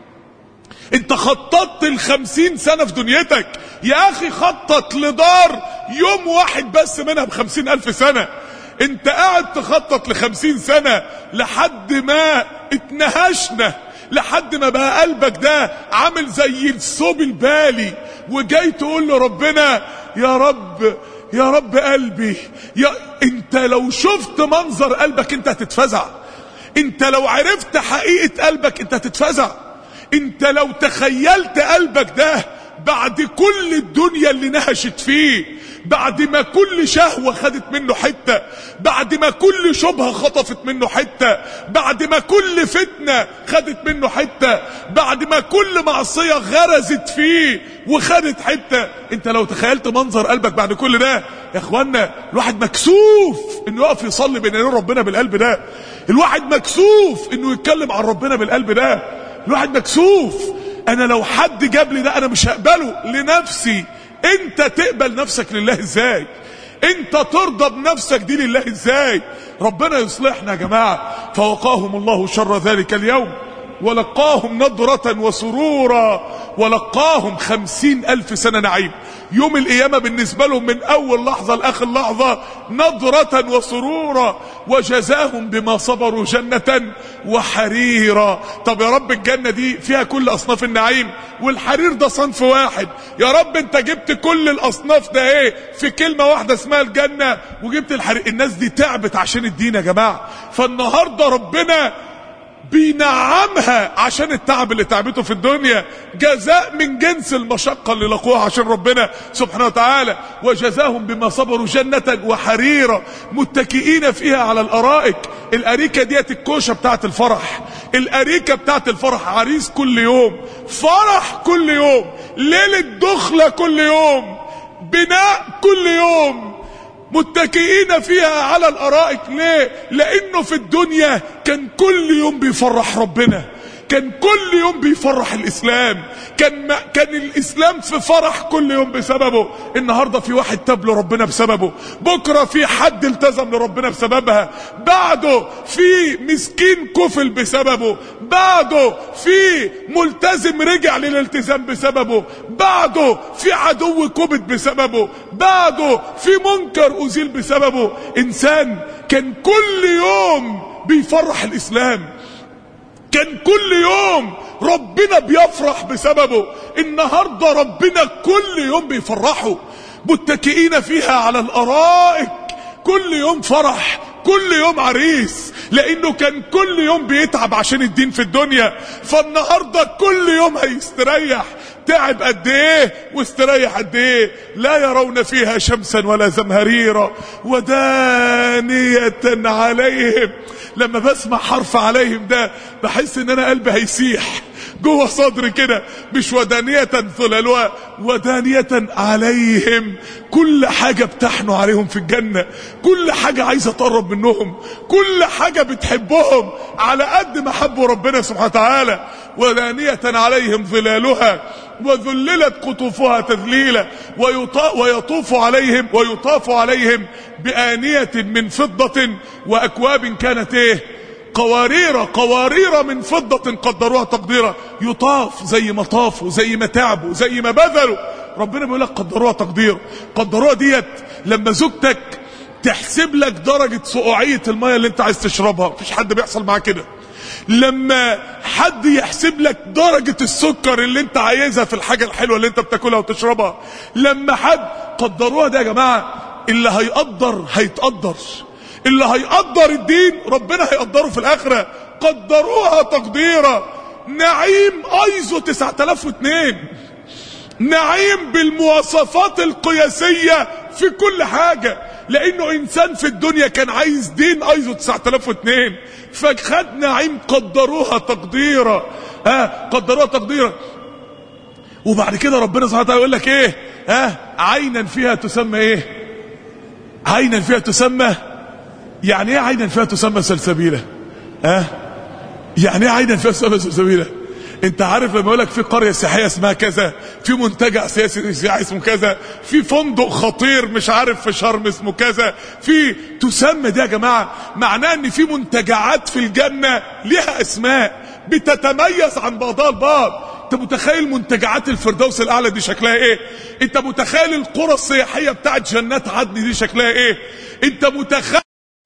انت خططت الخمسين سنة في دنيتك يا اخي خطط لدار يوم واحد بس منها بخمسين الف سنة انت قاعد تخطط لخمسين سنة لحد ما اتنهشنا لحد ما بقى قلبك ده عامل زي الثوب البالي وجاي تقول لربنا يا رب يا رب قلبي يا انت لو شفت منظر قلبك انت هتتفزع انت لو عرفت حقيقة قلبك انت هتتفزع انت لو تخيلت قلبك ده بعد كل الدنيا اللي نهشت فيه بعد ما كل شهوة خدت منه حتة بعد ما كل شبهة خطفت منه حتة بعد ما كل فتنة خدت منه حتة بعد ما كل معصية غرزت فيه وخدت حتة انت لو تخيلت منظر قلبك بعد كل ده يا اخوانا الواحد مكسوف انه يقف يصلي بين يدين ربنا بالقلب ده الواحد مكسوف انه يتكلم عن ربنا بالقلب ده الواحد مكسوف انا لو حد جاب لي ده انا مش هقبله لنفسي انت تقبل نفسك لله ازاي انت ترضى بنفسك دي لله ازاي ربنا يصلحنا يا جماعة فوقاهم الله شر ذلك اليوم ولقاهم نضرة وسرورا ولقاهم خمسين ألف سنة نعيم يوم القيامة بالنسبة لهم من أول لحظة لآخر لحظة نضرة وسرورا وجزاهم بما صبروا جنة وحريرا طب يا رب الجنة دي فيها كل أصناف النعيم والحرير ده صنف واحد يا رب انت جبت كل الأصناف ده ايه في كلمة واحدة اسمها الجنة وجبت الحرير الناس دي تعبت عشان الدين يا جماعة فالنهاردة ربنا بينعمها عشان التعب اللي تعبته في الدنيا جزاء من جنس المشقة اللي لقوها عشان ربنا سبحانه وتعالى وجزاهم بما صبروا جنة وحريرة متكئين فيها على الأرائك الأريكة ديت الكوشة بتاعت الفرح الأريكة بتاعت الفرح عريس كل يوم فرح كل يوم ليلة دخلة كل يوم بناء كل يوم متكئين فيها على الارائك ليه لانه في الدنيا كان كل يوم بيفرح ربنا كان كل يوم بيفرح الاسلام كان ما كان الاسلام في فرح كل يوم بسببه النهارده في واحد تاب لربنا بسببه بكره في حد التزم لربنا بسببها بعده في مسكين كفل بسببه بعده في ملتزم رجع للالتزام بسببه بعده في عدو كبت بسببه بعده في منكر ازيل بسببه انسان كان كل يوم بيفرح الاسلام كان كل يوم ربنا بيفرح بسببه النهاردة ربنا كل يوم بيفرحه متكئين فيها على الارائك كل يوم فرح كل يوم عريس لانه كان كل يوم بيتعب عشان الدين في الدنيا فالنهاردة كل يوم هيستريح تعب قد ايه واستريح قد ايه لا يرون فيها شمسا ولا زمهريرا ودانية عليهم لما بسمع حرف عليهم ده بحس ان انا قلبي هيسيح جوه صدري كده مش ودانية ظلالها ودانية عليهم كل حاجة بتحنوا عليهم في الجنة كل حاجة عايزة تقرب منهم كل حاجة بتحبهم على قد ما حبوا ربنا سبحانه وتعالى ودانية عليهم ظلالها وذللت قطوفها تذليلا ويطوف عليهم ويطاف عليهم بآنية من فضة وأكواب كانت ايه قوارير قوارير من فضة قدروها تقديرا يطاف زي ما طافوا زي ما تعبوا زي ما بذلوا ربنا بيقول لك قدروها تقدير قدروها ديت لما زوجتك تحسب لك درجة سقوعية المية اللي انت عايز تشربها مفيش حد بيحصل معاه كده لما حد يحسب لك درجة السكر اللي انت عايزها في الحاجة الحلوة اللي انت بتاكلها وتشربها لما حد قدروها ده يا جماعة اللي هيقدر هيتقدر اللي هيقدر الدين ربنا هيقدره في الاخرة قدروها تقديرا نعيم ايزو 9002 نعيم بالمواصفات القياسية في كل حاجة لانه انسان في الدنيا كان عايز دين ايزو 9002 فخد نعيم قدروها تقديرا ها قدروها تقديرا وبعد كده ربنا سبحانه وتعالى يقول لك ايه ها عينا فيها تسمى ايه عينا فيها تسمى يعني ايه عينا فيها تسمى سلسبيلة ها يعني ايه عينا فيها تسمى سلسبيلة انت عارف لما يقول لك في قريه سياحيه اسمها كذا في منتجع سياسي سياحي اسمه كذا في فندق خطير مش عارف في شرم اسمه كذا في تسمى دي يا جماعه معناه ان في منتجعات في الجنه ليها اسماء بتتميز عن بعضها البعض انت متخيل منتجعات الفردوس الاعلى دي شكلها ايه انت متخيل القرى السياحيه بتاعت جنات عدن دي شكلها ايه انت متخيل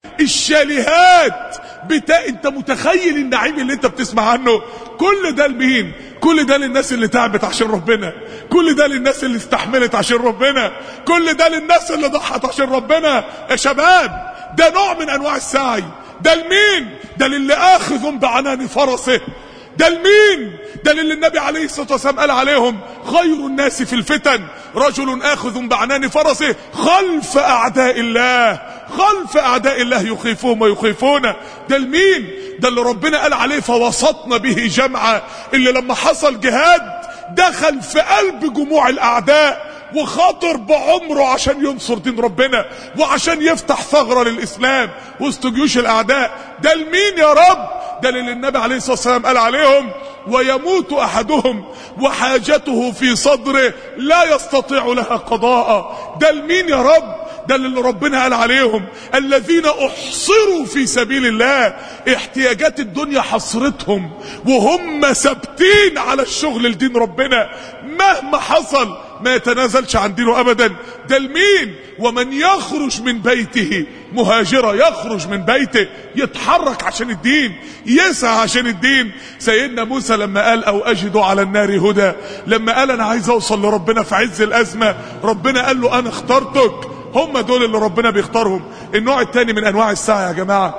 الشاليهات بتا... انت متخيل النعيم اللي انت بتسمع عنه كل ده لمين كل ده للناس اللي تعبت عشان ربنا كل ده للناس اللي استحملت عشان ربنا كل ده للناس اللي ضحت عشان ربنا يا شباب ده نوع من انواع السعي ده لمين ده للي اخذ بعنان فرسه ده لمين ده للي النبي عليه الصلاة والسلام قال عليهم خير الناس في الفتن رجل آخذ بعنان فرسه خلف أعداء الله خلف أعداء الله يخيفهم ويخيفون ده لمين ده اللي ربنا قال عليه فوسطنا به جمعا اللي لما حصل جهاد دخل في قلب جموع الأعداء وخاطر بعمره عشان ينصر دين ربنا وعشان يفتح ثغرة للإسلام وسط جيوش الأعداء ده لمين يا رب ده اللي النبي عليه الصلاة والسلام قال عليهم ويموت أحدهم وحاجته في صدره لا يستطيع لها قضاء ده لمين يا رب ده اللي ربنا قال عليهم الذين احصروا في سبيل الله احتياجات الدنيا حصرتهم وهم ثابتين على الشغل لدين ربنا مهما حصل ما يتنازلش عن دينه ابدا ده لمين ومن يخرج من بيته مهاجرة يخرج من بيته يتحرك عشان الدين يسعى عشان الدين سيدنا موسى لما قال او اجد على النار هدى لما قال انا عايز اوصل لربنا في عز الازمة ربنا قال له انا اخترتك هم دول اللي ربنا بيختارهم النوع الثاني من انواع السعي يا جماعة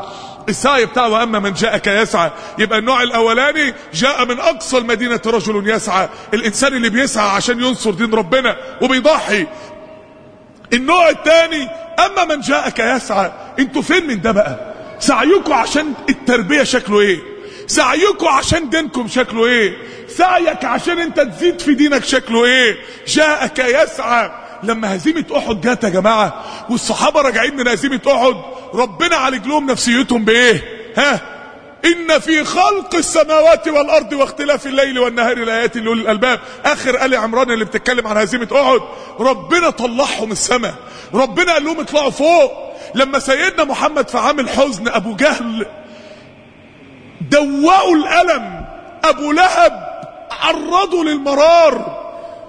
السعي بتاعه واما من جاءك يسعى يبقى النوع الاولاني جاء من اقصى المدينه رجل يسعى الانسان اللي بيسعى عشان ينصر دين ربنا وبيضحي النوع الثاني اما من جاءك يسعى انتوا فين من ده بقى سعيكم عشان التربيه شكله ايه سعيكم عشان دينكم شكله ايه سعيك عشان انت تزيد في دينك شكله ايه جاءك يسعى لما هزيمة احد جات يا جماعة والصحابة راجعين من هزيمة احد ربنا عالج لهم نفسيتهم بايه ها ان في خلق السماوات والارض واختلاف الليل والنهار لايات لاولي الالباب اخر ال عمران اللي بتتكلم عن هزيمه احد ربنا طلعهم السماء ربنا قال لهم اطلعوا فوق لما سيدنا محمد في عام الحزن ابو جهل دوقوا الالم ابو لهب عرضوا للمرار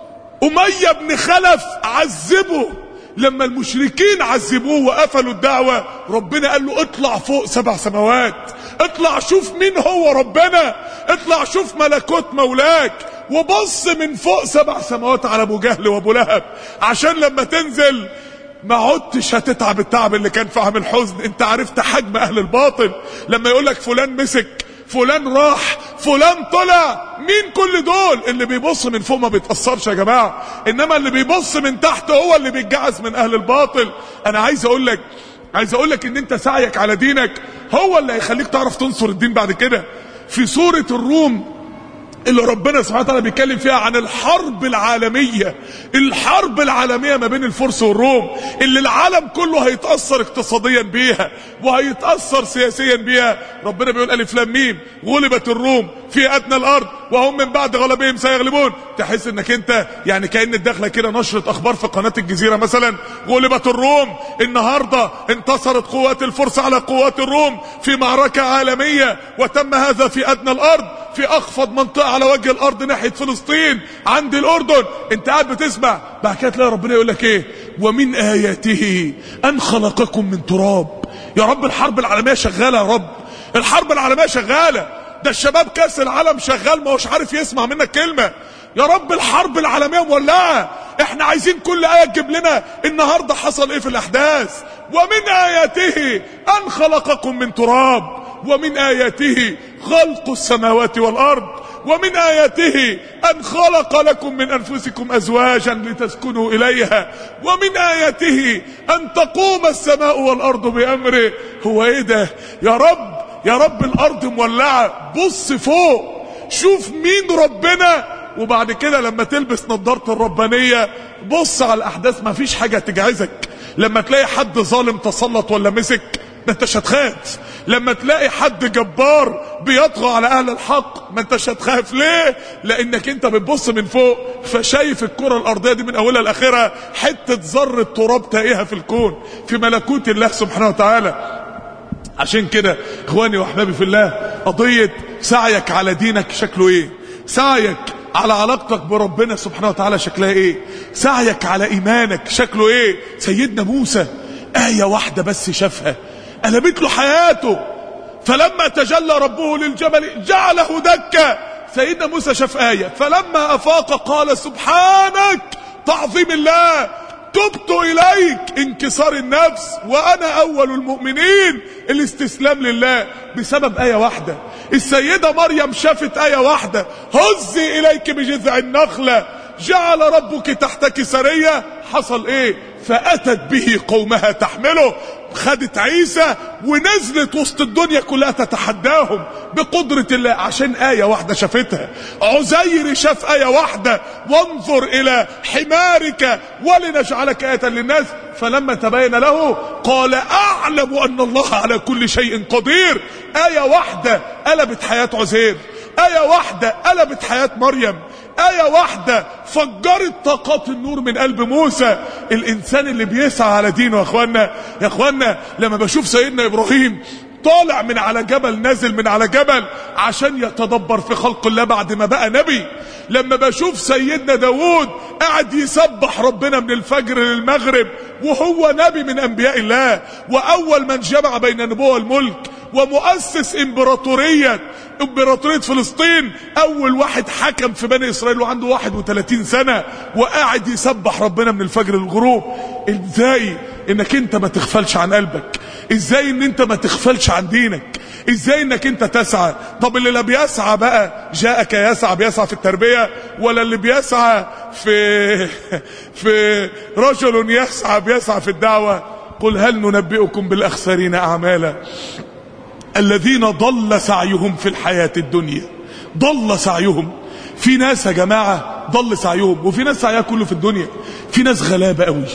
اميه بن خلف عذبه لما المشركين عذبوه وقفلوا الدعوة ربنا قال له اطلع فوق سبع سماوات اطلع شوف مين هو ربنا اطلع شوف ملكوت مولاك وبص من فوق سبع سماوات على ابو جهل وابو لهب عشان لما تنزل ما عدتش هتتعب التعب اللي كان في عام الحزن انت عرفت حجم اهل الباطل لما يقولك فلان مسك فلان راح فلان طلع مين كل دول اللي بيبص من فوق ما بيتأثرش يا جماعة انما اللي بيبص من تحت هو اللي بيتجعز من اهل الباطل انا عايز اقول لك عايز اقول لك ان انت سعيك على دينك هو اللي هيخليك تعرف تنصر الدين بعد كده في سورة الروم اللي ربنا سبحانه وتعالى بيتكلم فيها عن الحرب العالمية الحرب العالمية ما بين الفرس والروم اللي العالم كله هيتأثر اقتصاديا بيها وهيتأثر سياسيا بيها ربنا بيقول ألف لام ميم غلبت الروم في أدنى الأرض وهم من بعد غلبهم سيغلبون تحس انك انت يعني كأن الدخلة كده نشرة أخبار في قناة الجزيرة مثلا غلبت الروم النهاردة انتصرت قوات الفرس على قوات الروم في معركة عالمية وتم هذا في أدنى الأرض في أخفض منطقة على وجه الأرض ناحية فلسطين عند الأردن انت قاعد بتسمع بعد كده تلاقي ربنا يقول لك ايه ومن آياته أن خلقكم من تراب يا رب الحرب العالمية شغالة يا رب الحرب العالمية شغالة ده الشباب كاس العالم شغال ما هوش عارف يسمع منك كلمة يا رب الحرب العالمية مولعة احنا عايزين كل آية تجيب لنا النهاردة حصل ايه في الأحداث ومن آياته أن خلقكم من تراب ومن آياته خلق السماوات والأرض ومن آياته أن خلق لكم من أنفسكم أزواجا لتسكنوا إليها ومن آياته أن تقوم السماء والأرض بأمره هو إيه ده يا رب يا رب الأرض مولعة بص فوق شوف مين ربنا وبعد كده لما تلبس نظارة الربانية بص على الأحداث ما فيش حاجة تجعزك لما تلاقي حد ظالم تسلط ولا مسك ما انتش هتخاف لما تلاقي حد جبار بيطغى على اهل الحق ما انتش هتخاف ليه لانك انت بتبص من فوق فشايف الكرة الارضية دي من اولها لاخرها حتة ذرة تراب تائهة في الكون في ملكوت الله سبحانه وتعالى عشان كده اخواني واحبابي في الله قضية سعيك على دينك شكله ايه سعيك على علاقتك بربنا سبحانه وتعالى شكلها ايه سعيك على ايمانك شكله ايه سيدنا موسى آية واحدة بس شافها قلبت له حياته فلما تجلى ربه للجبل جعله دكا سيدنا موسى شاف آية فلما أفاق قال سبحانك تعظيم الله تبت إليك انكسار النفس وأنا أول المؤمنين الاستسلام لله بسبب آية واحدة السيدة مريم شافت آية واحدة هزي إليك بجذع النخلة جعل ربك تحتك سرية حصل ايه فأتت به قومها تحمله خدت عيسى ونزلت وسط الدنيا كلها تتحداهم بقدرة الله عشان آية واحدة شافتها عزير شاف آية واحدة وانظر إلى حمارك ولنجعلك آية للناس فلما تبين له قال أعلم أن الله على كل شيء قدير آية واحدة قلبت حياة عزير آية واحدة قلبت حياة مريم آية واحدة فجرت طاقات النور من قلب موسى الإنسان اللي بيسعى على دينه يا أخوانا يا أخوانا لما بشوف سيدنا إبراهيم طالع من على جبل نازل من على جبل عشان يتدبر في خلق الله بعد ما بقى نبي لما بشوف سيدنا داود قاعد يسبح ربنا من الفجر للمغرب وهو نبي من انبياء الله واول من جمع بين النبوة والملك ومؤسس امبراطورية امبراطورية فلسطين اول واحد حكم في بني اسرائيل وعنده 31 سنة وقاعد يسبح ربنا من الفجر للغروب ازاي انك انت ما تغفلش عن قلبك ازاي ان انت ما تغفلش عن دينك ازاي انك انت تسعى طب اللي لا بيسعى بقى جاءك يسعى بيسعى في التربية ولا اللي بيسعى في في رجل يسعى بيسعى في الدعوة قل هل ننبئكم بالاخسرين اعمالا الذين ضل سعيهم في الحياة الدنيا ضل سعيهم في ناس يا جماعة ضل سعيهم وفي ناس سعيها كله في الدنيا في ناس غلابة قوي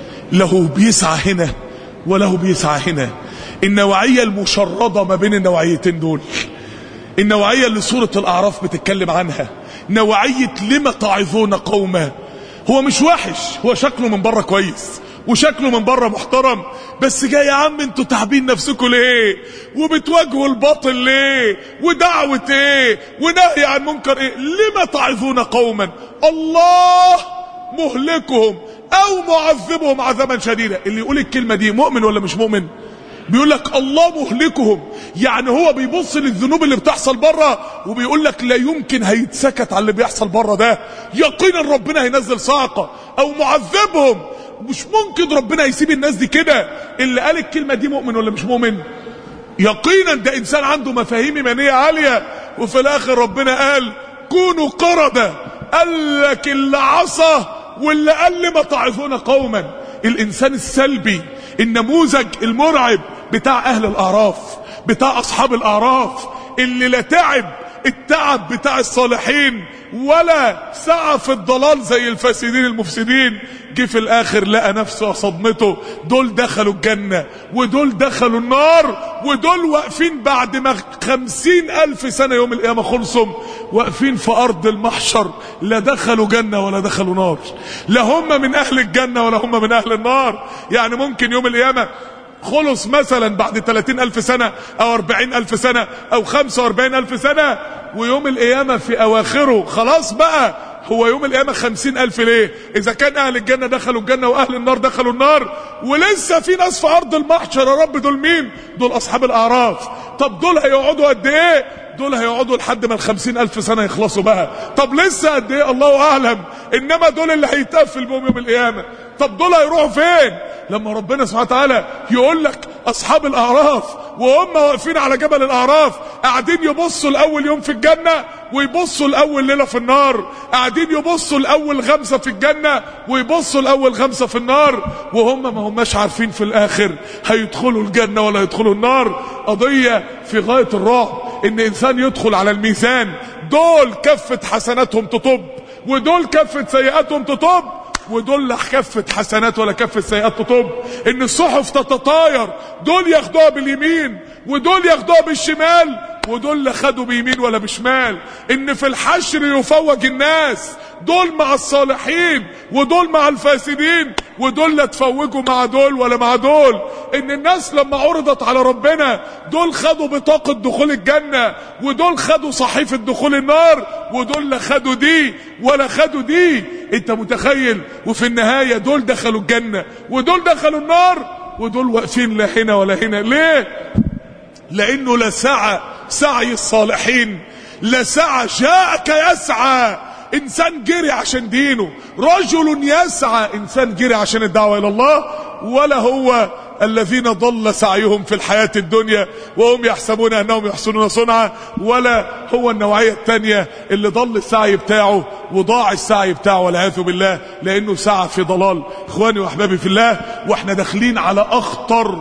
له بيسعى هنا وله بيسعى هنا النوعية المشردة ما بين النوعيتين دول النوعية اللي سورة الأعراف بتتكلم عنها نوعية لما تعظون قوما هو مش وحش هو شكله من بره كويس وشكله من بره محترم بس جاي يا عم انتوا تعبين نفسكم ليه وبتواجهوا الباطل ليه ودعوة ايه ونهي عن منكر ايه لما تعظون قوما الله مهلكهم او معذبهم عذابا شديدا اللي يقول الكلمة دي مؤمن ولا مش مؤمن بيقول لك الله مهلكهم يعني هو بيبص للذنوب اللي بتحصل بره وبيقول لك لا يمكن هيتسكت على اللي بيحصل بره ده يقينا ربنا هينزل صاعقه او معذبهم مش ممكن ربنا يسيب الناس دي كده اللي قال الكلمه دي مؤمن ولا مش مؤمن يقينا ده انسان عنده مفاهيم ايمانيه عاليه وفي الاخر ربنا قال كونوا قرده قال لك اللي عصى واللي قال لما تعظون قوما الانسان السلبي النموذج المرعب بتاع اهل الاعراف بتاع اصحاب الاعراف اللي لا تعب التعب بتاع الصالحين ولا سعى في الضلال زي الفاسدين المفسدين جه في الاخر لقى نفسه صدمته دول دخلوا الجنة ودول دخلوا النار ودول واقفين بعد ما خمسين الف سنة يوم القيامة خلصهم واقفين في ارض المحشر لا دخلوا جنة ولا دخلوا نار لا هم من اهل الجنة ولا هم من اهل النار يعني ممكن يوم القيامة خلص مثلا بعد 30 ألف سنة أو 40 ألف سنة أو 45 ألف سنة ويوم القيامة في أواخره خلاص بقى هو يوم القيامة خمسين ألف ليه إذا كان أهل الجنة دخلوا الجنة وأهل النار دخلوا النار ولسه في ناس في أرض المحشر يا رب دول مين دول أصحاب الأعراف طب دول هيقعدوا قد إيه دول هيقعدوا لحد ما الخمسين ألف سنة يخلصوا بقى طب لسه قد إيه الله أعلم إنما دول اللي هيتقفل بهم يوم القيامة طب دول هيروحوا فين لما ربنا سبحانه وتعالى يقول لك أصحاب الأعراف وهم واقفين على جبل الأعراف قاعدين يبصوا لأول يوم في الجنة ويبصوا لأول ليلة في النار قاعدين يبصوا لأول غمسة في الجنة ويبصوا لأول غمسة في النار وهم ما هماش عارفين في الآخر هيدخلوا الجنة ولا يدخلوا النار قضية في غاية الرعب إن إنسان يدخل على الميزان دول كفة حسناتهم تطب ودول كفة سيئاتهم تطب ودول لا كفة حسنات ولا كفة سيئات تطب ان الصحف تتطاير دول ياخدوها باليمين ودول ياخدوها بالشمال ودول لا خدوا بيمين ولا بشمال ان في الحشر يفوج الناس دول مع الصالحين ودول مع الفاسدين ودول لا تفوجوا مع دول ولا مع دول ان الناس لما عرضت على ربنا دول خدوا بطاقة دخول الجنة ودول خدوا صحيفة دخول النار ودول لا خدوا دي ولا خدوا دي انت متخيل وفي النهاية دول دخلوا الجنة ودول دخلوا النار ودول واقفين لا هنا ولا هنا ليه لانه لا سعى سعي الصالحين لا سعى جاءك يسعى انسان جري عشان دينه رجل يسعى انسان جري عشان الدعوة الى الله ولا هو الذين ضل سعيهم في الحياة الدنيا وهم يحسبون انهم يحسنون صنعا ولا هو النوعية التانية اللي ضل السعي بتاعه وضاع السعي بتاعه والعياذ بالله لانه سعى في ضلال اخواني واحبابي في الله واحنا داخلين على اخطر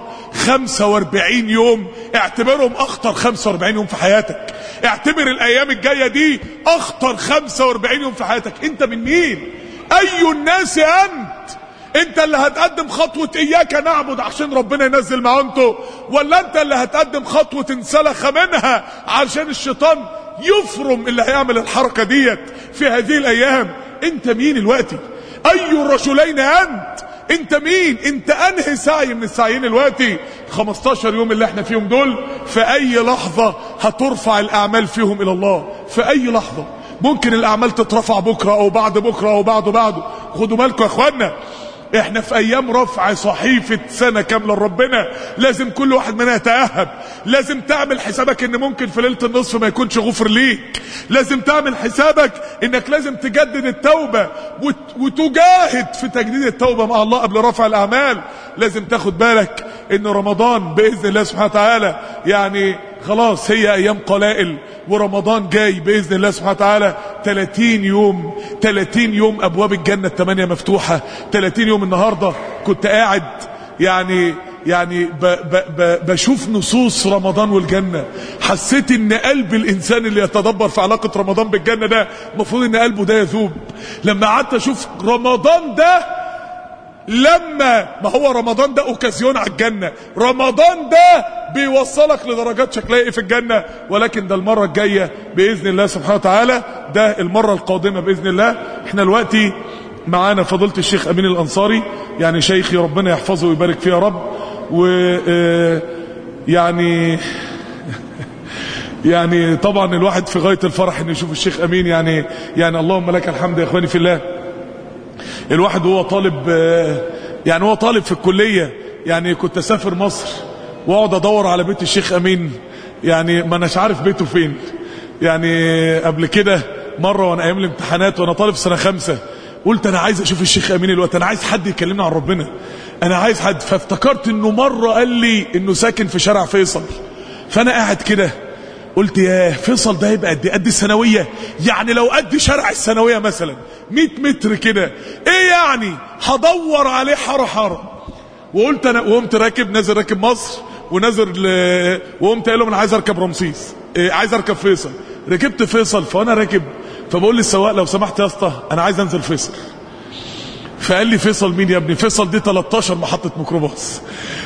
45 يوم اعتبرهم اخطر 45 يوم في حياتك اعتبر الايام الجاية دي اخطر 45 يوم في حياتك انت من مين اي الناس انت انت اللي هتقدم خطوة اياك نعبد عشان ربنا ينزل معونته ولا انت اللي هتقدم خطوة انسلخ منها عشان الشيطان يفرم اللي هيعمل الحركة ديت في هذه الايام انت مين الوقتي اي الرجلين انت انت مين انت انهي سعي من السعيين الوقتي 15 يوم اللي احنا فيهم دول في اي لحظة هترفع الاعمال فيهم الى الله في اي لحظة ممكن الاعمال تترفع بكرة او بعد بكرة او بعد بعده خدوا بالكم يا اخوانا احنا في ايام رفع صحيفة سنة كاملة لربنا لازم كل واحد منها يتأهب لازم تعمل حسابك ان ممكن في ليلة النصف ما يكونش غفر ليك لازم تعمل حسابك انك لازم تجدد التوبة وت... وتجاهد في تجديد التوبة مع الله قبل رفع الاعمال لازم تاخد بالك ان رمضان باذن الله سبحانه وتعالى يعني خلاص هي ايام قلائل ورمضان جاي باذن الله سبحانه وتعالى 30 يوم 30 يوم ابواب الجنه الثمانيه مفتوحه 30 يوم النهارده كنت قاعد يعني يعني ب ب ب بشوف نصوص رمضان والجنة حسيت ان قلب الانسان اللي يتدبر في علاقة رمضان بالجنة ده المفروض ان قلبه ده يذوب لما قعدت اشوف رمضان ده لما ما هو رمضان ده اوكازيون على الجنة رمضان ده بيوصلك لدرجات شكلها ايه في الجنة ولكن ده المرة الجاية بإذن الله سبحانه وتعالى ده المرة القادمة بإذن الله احنا دلوقتي معانا فضيلة الشيخ أمين الأنصاري يعني شيخي ربنا يحفظه ويبارك فيه يا رب و يعني يعني طبعا الواحد في غاية الفرح انه يشوف الشيخ أمين يعني يعني اللهم لك الحمد يا اخواني في الله الواحد هو طالب يعني هو طالب في الكلية يعني كنت اسافر مصر واقعد ادور على بيت الشيخ امين يعني ما اناش عارف بيته فين يعني قبل كده مرة وانا ايام الامتحانات وانا طالب سنة خمسة قلت انا عايز اشوف الشيخ امين الوقت انا عايز حد يكلمنا عن ربنا انا عايز حد فافتكرت انه مرة قال لي انه ساكن في شارع فيصل فانا قاعد كده قلت يا فيصل ده يبقى قد قد الثانويه يعني لو قد شارع الثانويه مثلا 100 متر كده ايه يعني هدور عليه حاره حاره وقلت انا وقمت راكب نازل راكب مصر ونازل ل... وقمت قايل لهم انا عايز اركب رمسيس إيه عايز اركب فيصل ركبت فيصل فانا راكب فبقول للسواق لو سمحت يا اسطى انا عايز انزل فيصل فقال لي فيصل مين يا ابني فيصل دي 13 محطه ميكروباص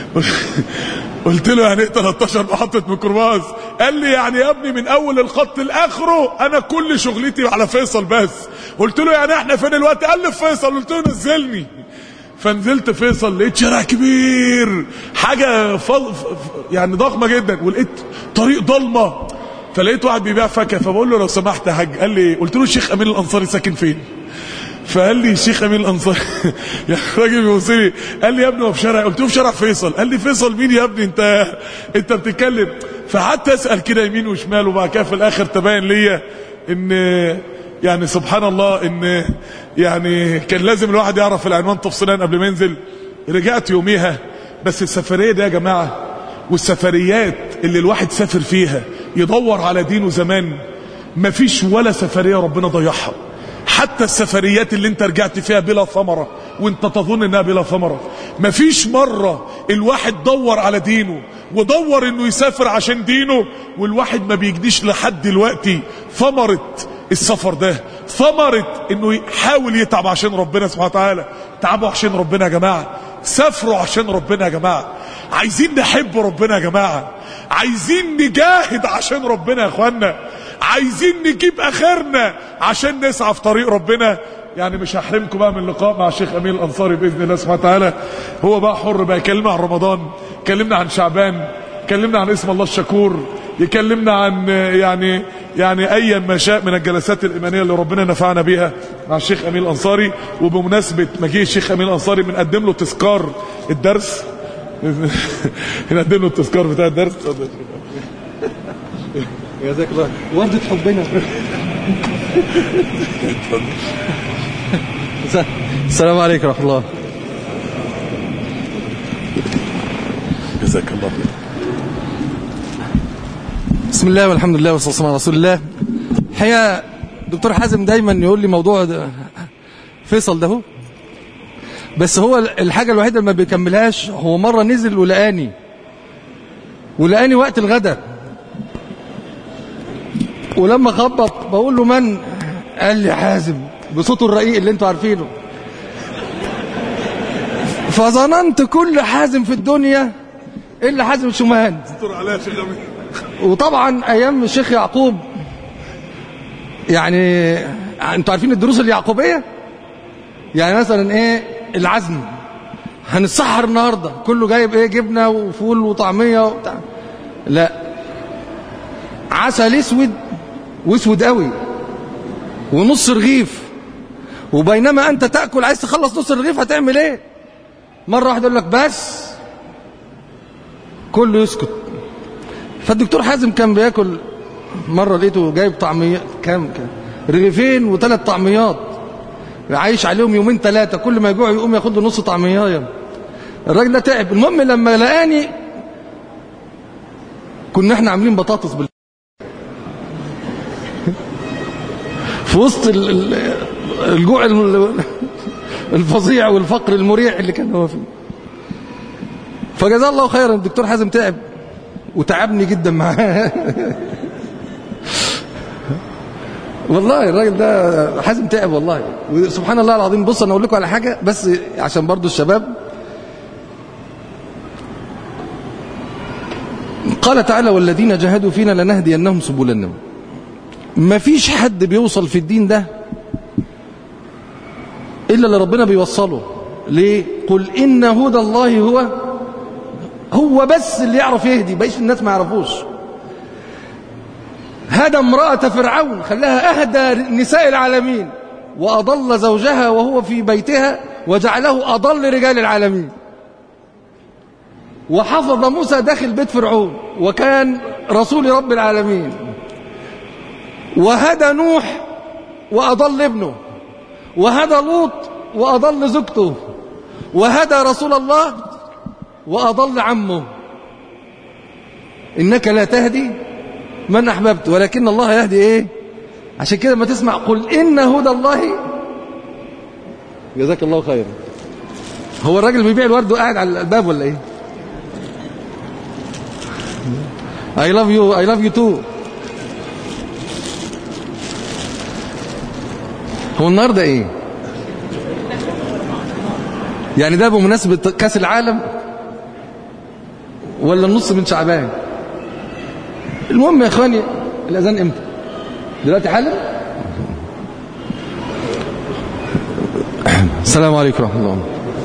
قلت له يعني ايه 13 محطة ميكروباص قال لي يعني يا ابني من اول الخط لاخره انا كل شغلتي على فيصل بس قلت له يعني احنا فين الوقت قال لي في فيصل قلت له نزلني فنزلت فيصل لقيت شارع كبير حاجة فض... يعني ضخمة جدا ولقيت طريق ضلمة فلقيت واحد بيبيع فاكهة فبقول له لو سمحت يا حاج قال لي قلت له الشيخ امين الانصاري ساكن فين فقال لي الشيخ امين الانصاري يا راجل بيوصلي قال لي يا ابني هو في شارع قلت له في شارع فيصل قال لي فيصل مين يا ابني انت انت بتتكلم فقعدت اسال كده يمين وشمال وبعد كده في الاخر تبين ليا ان يعني سبحان الله ان يعني كان لازم الواحد يعرف العنوان تفصيلا قبل ما ينزل رجعت يوميها بس السفريه دي يا جماعه والسفريات اللي الواحد سافر فيها يدور على دينه زمان مفيش ولا سفريه ربنا ضيعها حتى السفريات اللي انت رجعت فيها بلا ثمرة وانت تظن انها بلا ثمرة مفيش مرة الواحد دور على دينه ودور انه يسافر عشان دينه والواحد ما بيجديش لحد دلوقتي ثمرة السفر ده ثمرة انه يحاول يتعب عشان ربنا سبحانه وتعالى تعبوا عشان ربنا يا جماعة سافروا عشان ربنا يا جماعة عايزين نحب ربنا يا جماعة عايزين نجاهد عشان ربنا يا اخوانا عايزين نجيب اخرنا عشان نسعى في طريق ربنا يعني مش هحرمكم بقى من اللقاء مع الشيخ امين الانصاري باذن الله سبحانه وتعالى هو بقى حر بقى يكلمنا عن رمضان يكلمنا عن شعبان يكلمنا عن اسم الله الشكور يكلمنا عن يعني يعني اي ما شاء من الجلسات الايمانيه اللي ربنا نفعنا بيها مع الشيخ امين الانصاري وبمناسبه مجيء الشيخ امين الانصاري بنقدم له تذكار الدرس نقدم له التذكار بتاع الدرس جزاك الله وردة حبنا السلام عليكم ورحمة الله جزاك الله خير بسم الله والحمد لله والصلاة والسلام على رسول الله الحقيقة دكتور حازم دايما يقول لي موضوع ده فيصل ده هو بس هو الحاجة الوحيدة اللي ما بيكملهاش هو مرة نزل ولقاني ولقاني وقت الغداء ولما خبط بقول له من قال لي حازم بصوته الرقيق اللي انتوا عارفينه فظننت كل حازم في الدنيا الا حازم الشمهان استر عليها يا شيخ امين وطبعا ايام الشيخ يعقوب يعني انتوا عارفين الدروس اليعقوبيه يعني مثلا ايه العزم هنتسحر النهارده كله جايب ايه جبنه وفول وطعميه وبتاع لا عسل اسود واسود قوي ونص رغيف وبينما انت تاكل عايز تخلص نص الرغيف هتعمل ايه مره واحده يقول لك بس كله يسكت فالدكتور حازم كان بياكل مره لقيته جايب طعميات كام كام رغيفين وثلاث طعميات عايش عليهم يومين ثلاثه كل ما يجوع يقوم ياخد له نص طعميه الراجل ده تعب المهم لما لقاني كنا احنا عاملين بطاطس بال في وسط ال- ال- الجوع ال- الفظيع والفقر المريع اللي كان هو فيه فجزاه الله خيرا الدكتور حازم تعب وتعبني جدا معاه والله الراجل ده حازم تعب والله وسبحان الله العظيم بص انا اقول لكم على حاجه بس عشان برضو الشباب قال تعالى والذين جاهدوا فينا لنهدينهم سبلنا ما فيش حد بيوصل في الدين ده الا اللي ربنا بيوصله ليه قل ان هدى الله هو هو بس اللي يعرف يهدي بقيش الناس ما يعرفوش هدى امرأة فرعون خلاها أهدى نساء العالمين وأضل زوجها وهو في بيتها وجعله أضل رجال العالمين وحفظ موسى داخل بيت فرعون وكان رسول رب العالمين وهدى نوح وأضل ابنه وهدى لوط وأضل زوجته وهدى رسول الله وأضل عمه إنك لا تهدي من أحببت ولكن الله يهدي إيه عشان كده ما تسمع قل إن هدى الله جزاك الله خيرا هو الراجل بيبيع الورد وقاعد على الباب ولا إيه I love you I love you too هو النهارده ايه يعني ده بمناسبة كاس العالم ولا النص من شعبان المهم يا اخواني الاذان امتى دلوقتي حالا السلام عليكم ورحمه الله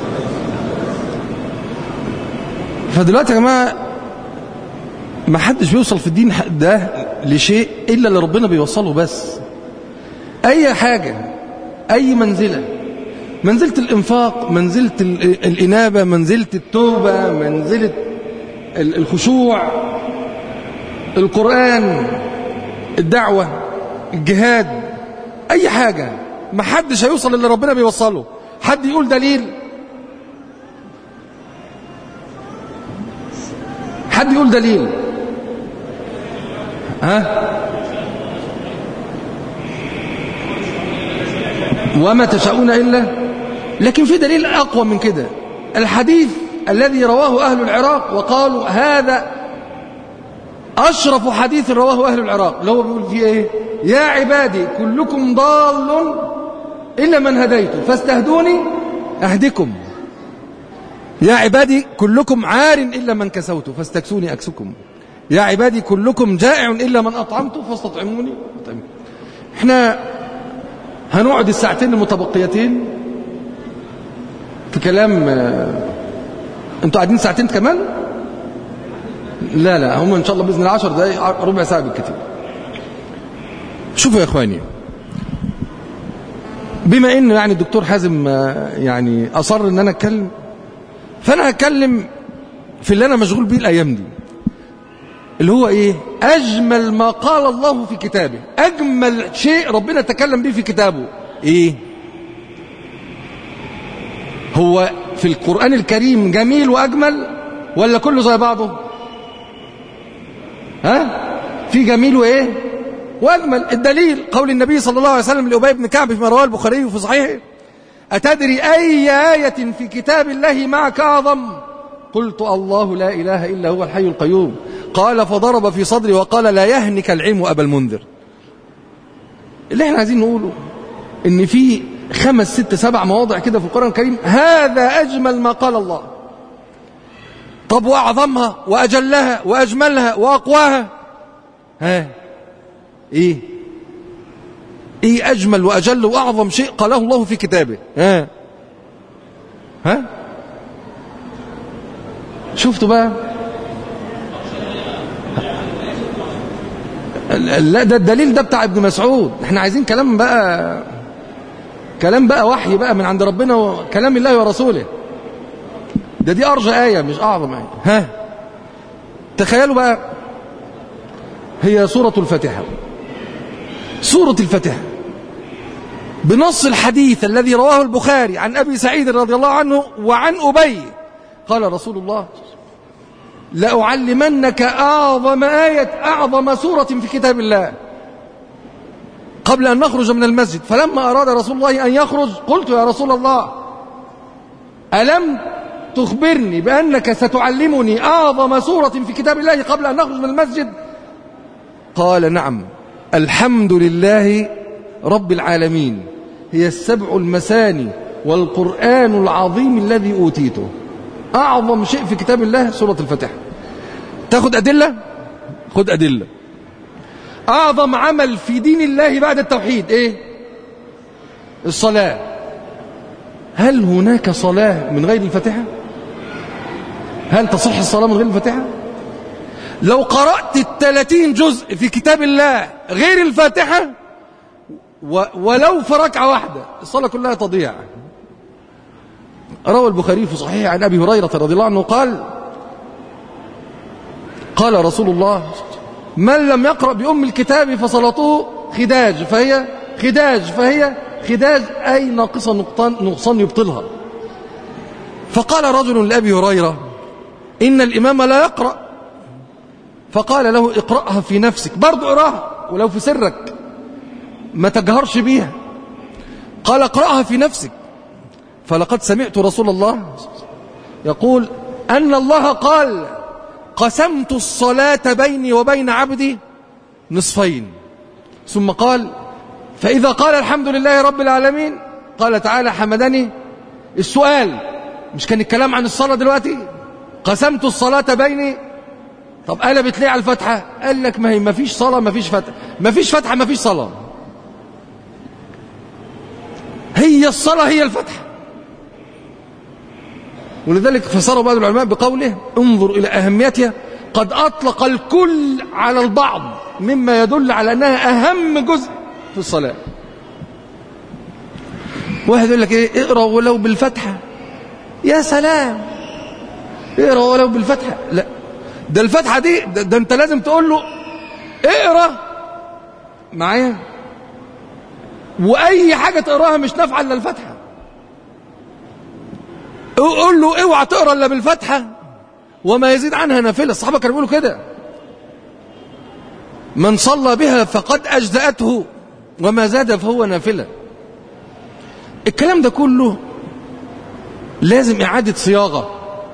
فدلوقتي يا جماعه ما حدش بيوصل في الدين ده لشيء الا اللي ربنا بيوصله بس اي حاجه اي منزله منزله الانفاق منزله ال- الانابه منزله التوبه منزله ال- الخشوع القرآن الدعوة الجهاد أي حاجة ما حدش هيوصل اللي ربنا بيوصله حد يقول دليل حد يقول دليل ها وما تشاءون إلا لكن في دليل أقوى من كده الحديث الذي رواه أهل العراق وقالوا هذا أشرف حديث رواه أهل العراق اللي هو بيقول فيه إيه يا عبادي كلكم ضال إلا من هديته فاستهدوني أهدكم يا عبادي كلكم عار إلا من كسوته فاستكسوني أكسكم يا عبادي كلكم جائع إلا من أطعمته فاستطعموني أطعمكم احنا هنقعد الساعتين المتبقيتين في كلام آه، انتوا قاعدين ساعتين كمان لا لا هم ان شاء الله باذن الله 10 دقائق ربع ساعه بالكثير شوفوا يا اخواني بما ان يعني الدكتور حازم آه، يعني اصر ان انا اتكلم فانا هتكلم في اللي انا مشغول بيه الايام دي اللي هو ايه اجمل ما قال الله في كتابه اجمل شيء ربنا تكلم به في كتابه ايه هو في القرآن الكريم جميل واجمل ولا كله زي بعضه ها في جميل وايه واجمل الدليل قول النبي صلى الله عليه وسلم لأبي بن كعب فيما رواه البخاري في صحيحه أتدري أي آية في كتاب الله معك أعظم قلت الله لا إله إلا هو الحي القيوم قال فضرب في صدري وقال لا يهنك العلم أبا المنذر اللي احنا عايزين نقوله ان في خمس ست سبع مواضع كده في القرآن الكريم هذا أجمل ما قال الله طب وأعظمها وأجلها وأجملها وأقواها ها إيه إيه أجمل وأجل وأعظم شيء قاله الله في كتابه ها ها شفتوا بقى لا ده الدليل ده بتاع ابن مسعود احنا عايزين كلام بقى كلام بقى وحي بقى من عند ربنا وكلام الله ورسوله ده دي أرجى آية مش أعظم آية ها تخيلوا بقى هي سورة الفاتحة سورة الفاتحة بنص الحديث الذي رواه البخاري عن أبي سعيد رضي الله عنه وعن أبي قال رسول الله لأعلمنك أعظم آية أعظم سورة في كتاب الله قبل أن نخرج من المسجد فلما أراد رسول الله أن يخرج قلت يا رسول الله ألم تخبرني بأنك ستعلمني أعظم سورة في كتاب الله قبل أن نخرج من المسجد قال نعم الحمد لله رب العالمين هي السبع المثاني والقرآن العظيم الذي أوتيته أعظم شيء في كتاب الله سورة الفاتحة تاخد أدلة خد أدلة أعظم عمل في دين الله بعد التوحيد إيه الصلاة هل هناك صلاة من غير الفاتحة هل تصح الصلاة من غير الفاتحة لو قرأت الثلاثين جزء في كتاب الله غير الفاتحة و ولو في ركعة واحدة الصلاة كلها تضيع روى البخاري في صحيح عن أبي هريرة رضي الله عنه قال قال رسول الله من لم يقرأ بأم الكتاب فصلاته خداج فهي خداج فهي خداج أي ناقصة نقصان, نقصان يبطلها فقال رجل لأبي هريرة إن الإمام لا يقرأ فقال له اقرأها في نفسك برضو اقرأها ولو في سرك ما تجهرش بيها قال اقرأها في نفسك فلقد سمعت رسول الله يقول أن الله قال قسمت الصلاة بيني وبين عبدي نصفين ثم قال فإذا قال الحمد لله رب العالمين قال تعالى حمدني السؤال مش كان الكلام عن الصلاة دلوقتي قسمت الصلاة بيني طب قلبت ليه على الفتحة قال لك ما هي ما فيش صلاة ما فيش فتحة ما فيش فتحة ما فيش صلاة هي الصلاة هي الفتحة ولذلك فسر بعض العلماء بقوله انظر إلى أهميتها قد أطلق الكل على البعض مما يدل على أنها أهم جزء في الصلاة واحد يقول لك إيه اقرأ ولو بالفتحة يا سلام اقرأ ولو بالفتحة لا ده الفتحة دي ده, ده انت لازم تقول له اقرأ معايا واي حاجة تقراها مش نافعة الا الفتحة قول له اوعى تقرا الا بالفتحة وما يزيد عنها نافلة الصحابة كانوا بيقولوا كده من صلى بها فقد أجزأته وما زاد فهو نافلة الكلام ده كله لازم إعادة صياغة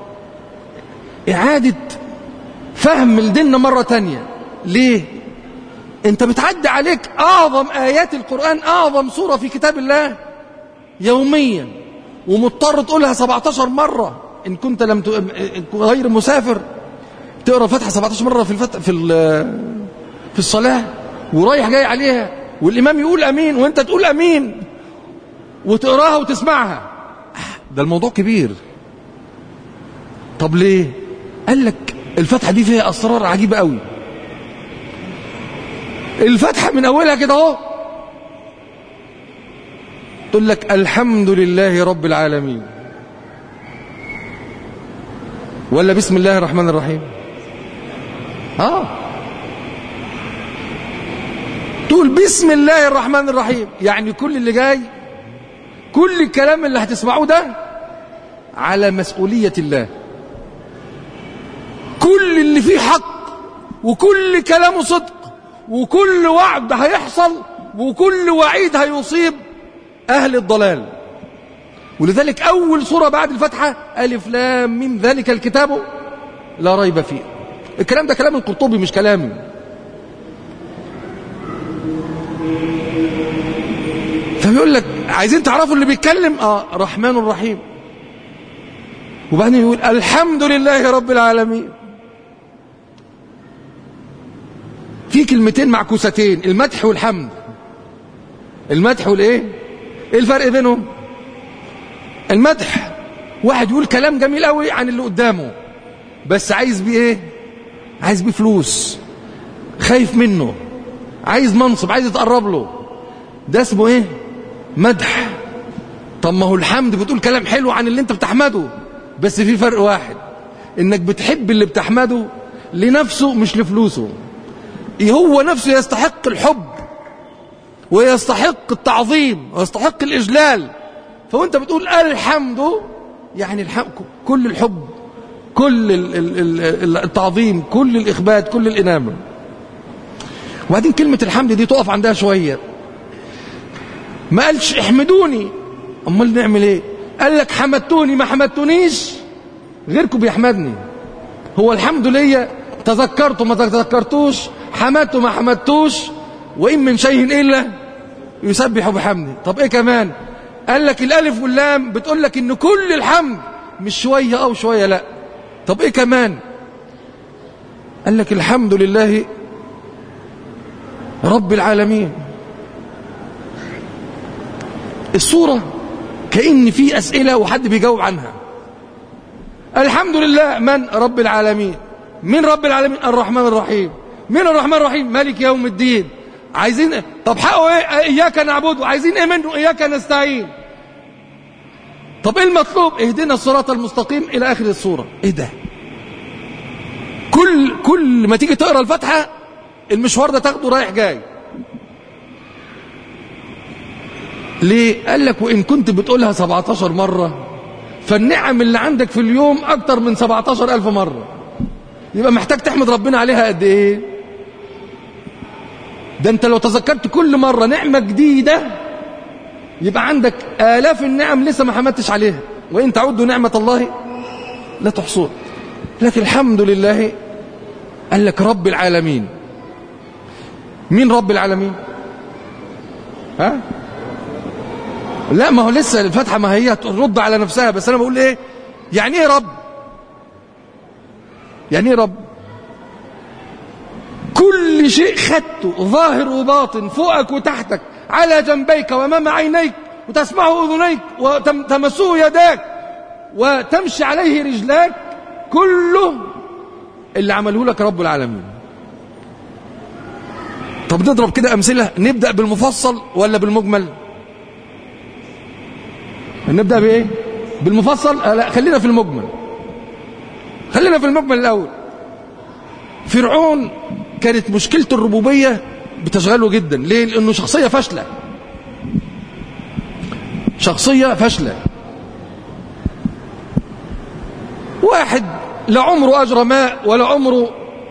إعادة فهم الدين مرة تانية ليه انت بتعدي عليك اعظم ايات القرآن اعظم سورة في كتاب الله يوميا ومضطر تقولها 17 مرة ان كنت لم ت... غير مسافر تقرا فتحة 17 مرة في الفت... في ال... في الصلاة ورايح جاي عليها والامام يقول امين وانت تقول امين وتقراها وتسمعها ده الموضوع كبير طب ليه قال لك الفتحة دي فيها اسرار عجيبة قوي الفتحة من أولها كده اهو تقول لك الحمد لله رب العالمين ولا بسم الله الرحمن الرحيم اه تقول بسم الله الرحمن الرحيم يعني كل اللي جاي كل الكلام اللي هتسمعوه ده على مسؤولية الله كل اللي فيه حق وكل كلامه صدق وكل وعد هيحصل وكل وعيد هيصيب أهل الضلال ولذلك أول سورة بعد الفتحة ألف لام من ذلك الكتاب لا ريب فيه الكلام ده كلام القرطبي مش كلامي فبيقول لك عايزين تعرفوا اللي بيتكلم اه رحمن الرحيم وبعدين يقول الحمد لله رب العالمين في كلمتين معكوستين المدح والحمد المدح والايه ايه الفرق بينهم المدح واحد يقول كلام جميل قوي عن اللي قدامه بس عايز بيه ايه عايز بيه فلوس خايف منه عايز منصب عايز يتقرب له ده اسمه ايه مدح طب ما هو الحمد بتقول كلام حلو عن اللي انت بتحمده بس في فرق واحد انك بتحب اللي بتحمده لنفسه مش لفلوسه هو نفسه يستحق الحب ويستحق التعظيم ويستحق الإجلال فوانت بتقول الحمد يعني الحمد كل الحب كل ال- ال- ال- التعظيم كل الإخبات كل الإنامة وبعدين كلمة الحمد دي تقف عندها شوية ما قالش احمدوني امال نعمل ايه قال لك حمدتوني ما حمدتونيش غيركم بيحمدني هو الحمد لله تذكرته ما تذكرتوش حمدته ما حمدتوش وإن من شيء إلا يسبح بحمده طب إيه كمان قال لك الألف واللام بتقول لك إن كل الحمد مش شوية أو شوية لا طب إيه كمان قال لك الحمد لله رب العالمين الصورة كأن في أسئلة وحد بيجاوب عنها الحمد لله من رب العالمين من رب العالمين الرحمن الرحيم من الرحمن الرحيم مالك يوم الدين عايزين إيه؟ طب حقه ايه اياك نعبد عايزين ايه منه اياك نستعين طب ايه المطلوب اهدنا الصراط المستقيم الى اخر السوره ايه ده كل كل ما تيجي تقرا الفاتحه المشوار ده تاخده رايح جاي ليه قال لك وان كنت بتقولها 17 مره فالنعم اللي عندك في اليوم اكتر من 17 الف مره يبقى محتاج تحمد ربنا عليها قد ايه ده انت لو تذكرت كل مرة نعمة جديدة يبقى عندك آلاف النعم لسه ما حمدتش عليها وإن تعدوا نعمة الله لا تحصوها لكن الحمد لله قال لك رب العالمين مين رب العالمين ها لا ما هو لسه الفتحة ما هي ترد على نفسها بس أنا بقول إيه يعني إيه رب يعني إيه رب كل شيء خدته ظاهر وباطن فوقك وتحتك على جنبيك وامام عينيك وتسمعه اذنيك وتمسه يداك وتمشي عليه رجلاك كله اللي عمله لك رب العالمين طب نضرب كده امثله نبدا بالمفصل ولا بالمجمل نبدا بايه بالمفصل آه لا خلينا في المجمل خلينا في المجمل الاول فرعون كانت مشكلة الربوبية بتشغله جدا ليه؟ لأنه شخصية فاشلة شخصية فاشلة واحد لا عمره أجرى ماء ولا عمره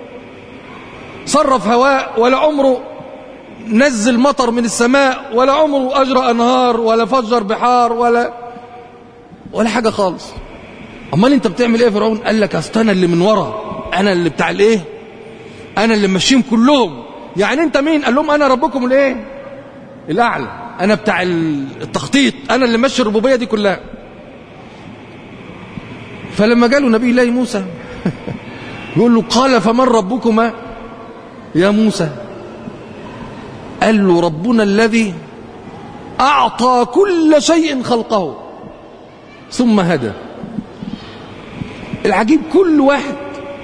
صرف هواء ولا عمره نزل مطر من السماء ولا عمره أجرى أنهار ولا فجر بحار ولا ولا حاجة خالص أمال أنت بتعمل إيه يا فرعون قال لك أصل أنا اللي من ورا أنا اللي بتاع الإيه انا اللي ماشيهم كلهم يعني انت مين قال لهم انا ربكم الايه الاعلى انا بتاع التخطيط انا اللي ماشي الربوبيه دي كلها فلما جاله نبي الله موسى يقول له قال فمن ربكما يا موسى قال له ربنا الذي اعطى كل شيء خلقه ثم هدى العجيب كل واحد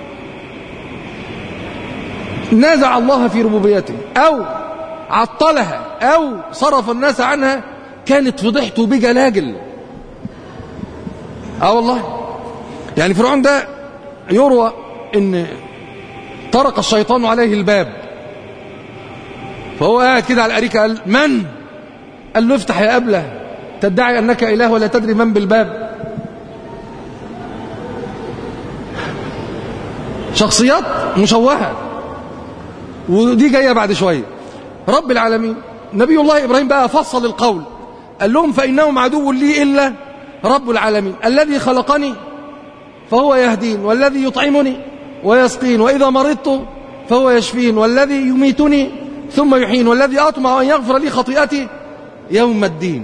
نازع الله في ربوبيته أو عطلها أو صرف الناس عنها كانت فضحته بجلاجل اه والله يعني فرعون ده يروى ان طرق الشيطان عليه الباب فهو قاعد كده على الأريكة قال من قال له افتح يا أبله تدعي أنك إله ولا تدري من بالباب شخصيات مشوهة ودي جاية بعد شوية رب العالمين نبي الله إبراهيم بقى فصل القول قال لهم فإنهم عدو لي إلا رب العالمين الذي خلقني فهو يهدين والذي يطعمني ويسقين وإذا مرضت فهو يشفين والذي يميتني ثم يحين والذي أطمع أن يغفر لي خطيئتي يوم الدين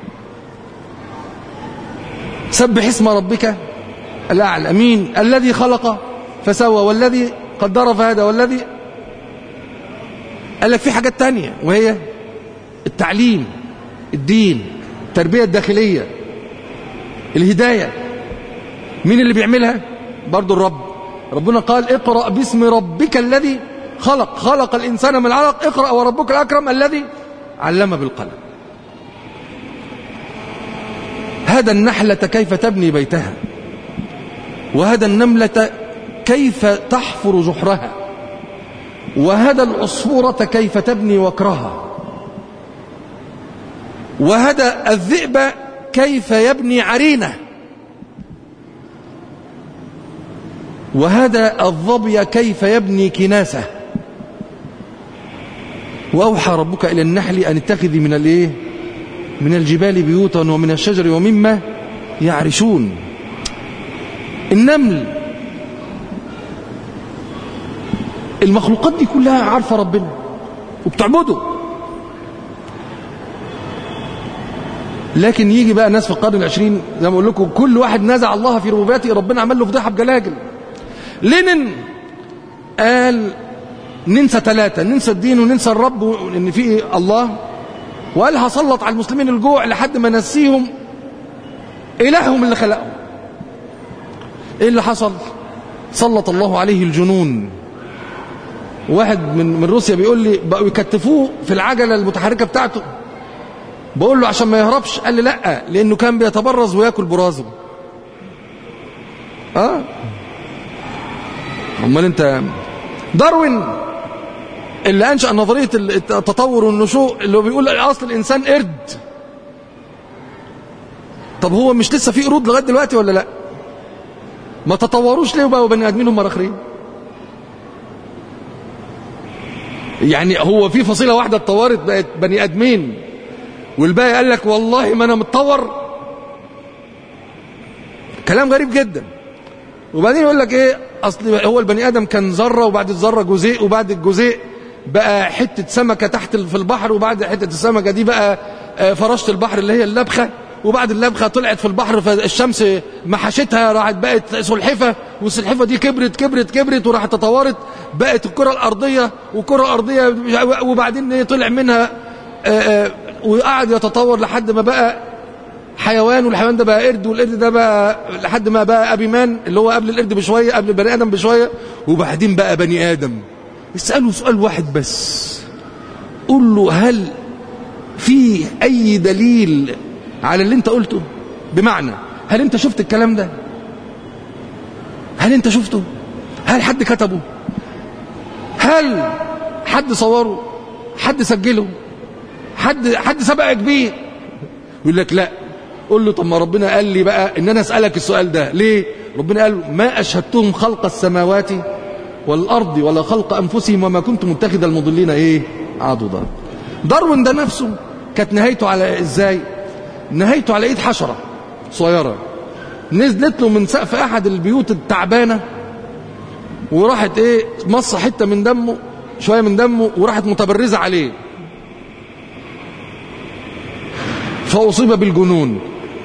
سبح اسم ربك الأعلى مين الذي خلق فسوى والذي قدر فهدى والذي قال لك في حاجات تانية وهي التعليم الدين التربية الداخلية الهداية مين اللي بيعملها برضو الرب ربنا قال اقرأ باسم ربك الذي خلق خلق الإنسان من علق اقرأ وربك الأكرم الذي علم بالقلم هدى النحلة كيف تبني بيتها وهدى النملة كيف تحفر جحرها وهدى العصفورة كيف تبني وكرها وهدى الذئب كيف يبني عرينه وهذا الظبي كيف يبني كناسة وأوحى ربك إلى النحل أن اتخذي من الايه من الجبال بيوتا ومن الشجر ومما يعرشون النمل المخلوقات دي كلها عارفة ربنا وبتعبده لكن يجي بقى ناس في القرن العشرين زي ما اقول لكم كل واحد نزع الله في ربوبيته ربنا عمل له فضيحه بجلاجل لينين قال ننسى ثلاثة ننسى الدين وننسى الرب ان في الله وقال هسلط على المسلمين الجوع لحد ما نسيهم إلههم اللي خلقهم ايه اللي حصل سلط الله عليه الجنون واحد من من روسيا بيقول لي بقوا يكتفوه في العجلة المتحركة بتاعته بقول له عشان ما يهربش قال لي لا لانه كان بيتبرز وياكل برازه اه امال انت داروين اللي انشا نظريه التطور والنشوء اللي هو بيقول اصل الانسان قرد طب هو مش لسه في قرود لغايه دلوقتي ولا لا ما تطوروش ليه وبقوا بني ادمين هم مراخرين يعني هو في فصيله واحده اتطورت بقت بني ادمين والباقي قال لك والله ما انا متطور كلام غريب جدا وبعدين يقول لك ايه اصل هو البني ادم كان ذره وبعد الذره جزيء وبعد الجزيء بقى حته سمكه تحت في البحر وبعد حته السمكه دي بقى فراشة البحر اللي هي اللبخه وبعد اللبخه طلعت في البحر فالشمس محشتها راحت بقت سلحفه والسلحفه دي كبرت كبرت كبرت وراحت تطورت بقت الكره الارضيه والكره الارضيه وبعدين طلع منها وقعد يتطور لحد ما بقى حيوان والحيوان ده بقى قرد والقرد ده بقى لحد ما بقى ابيمان اللي هو قبل القرد بشويه قبل البني ادم بشويه وبعدين بقى بني ادم اساله سؤال واحد بس قول له هل في اي دليل على اللي انت قلته بمعنى هل انت شفت الكلام ده هل انت شفته هل حد كتبه هل حد صوره حد سجله حد حد سبقك بيه يقول لك لا قول له طب ما ربنا قال لي بقى ان انا اسالك السؤال ده ليه ربنا قال ما اشهدتهم خلق السماوات والارض ولا خلق انفسهم وما كنت متخذ المضلين ايه عضدا داروين ده نفسه كانت نهايته على ازاي نهايته على ايد حشره صغيره نزلت له من سقف احد البيوت التعبانه وراحت ايه مص حته من دمه شويه من دمه وراحت متبرزه عليه فأصيب بالجنون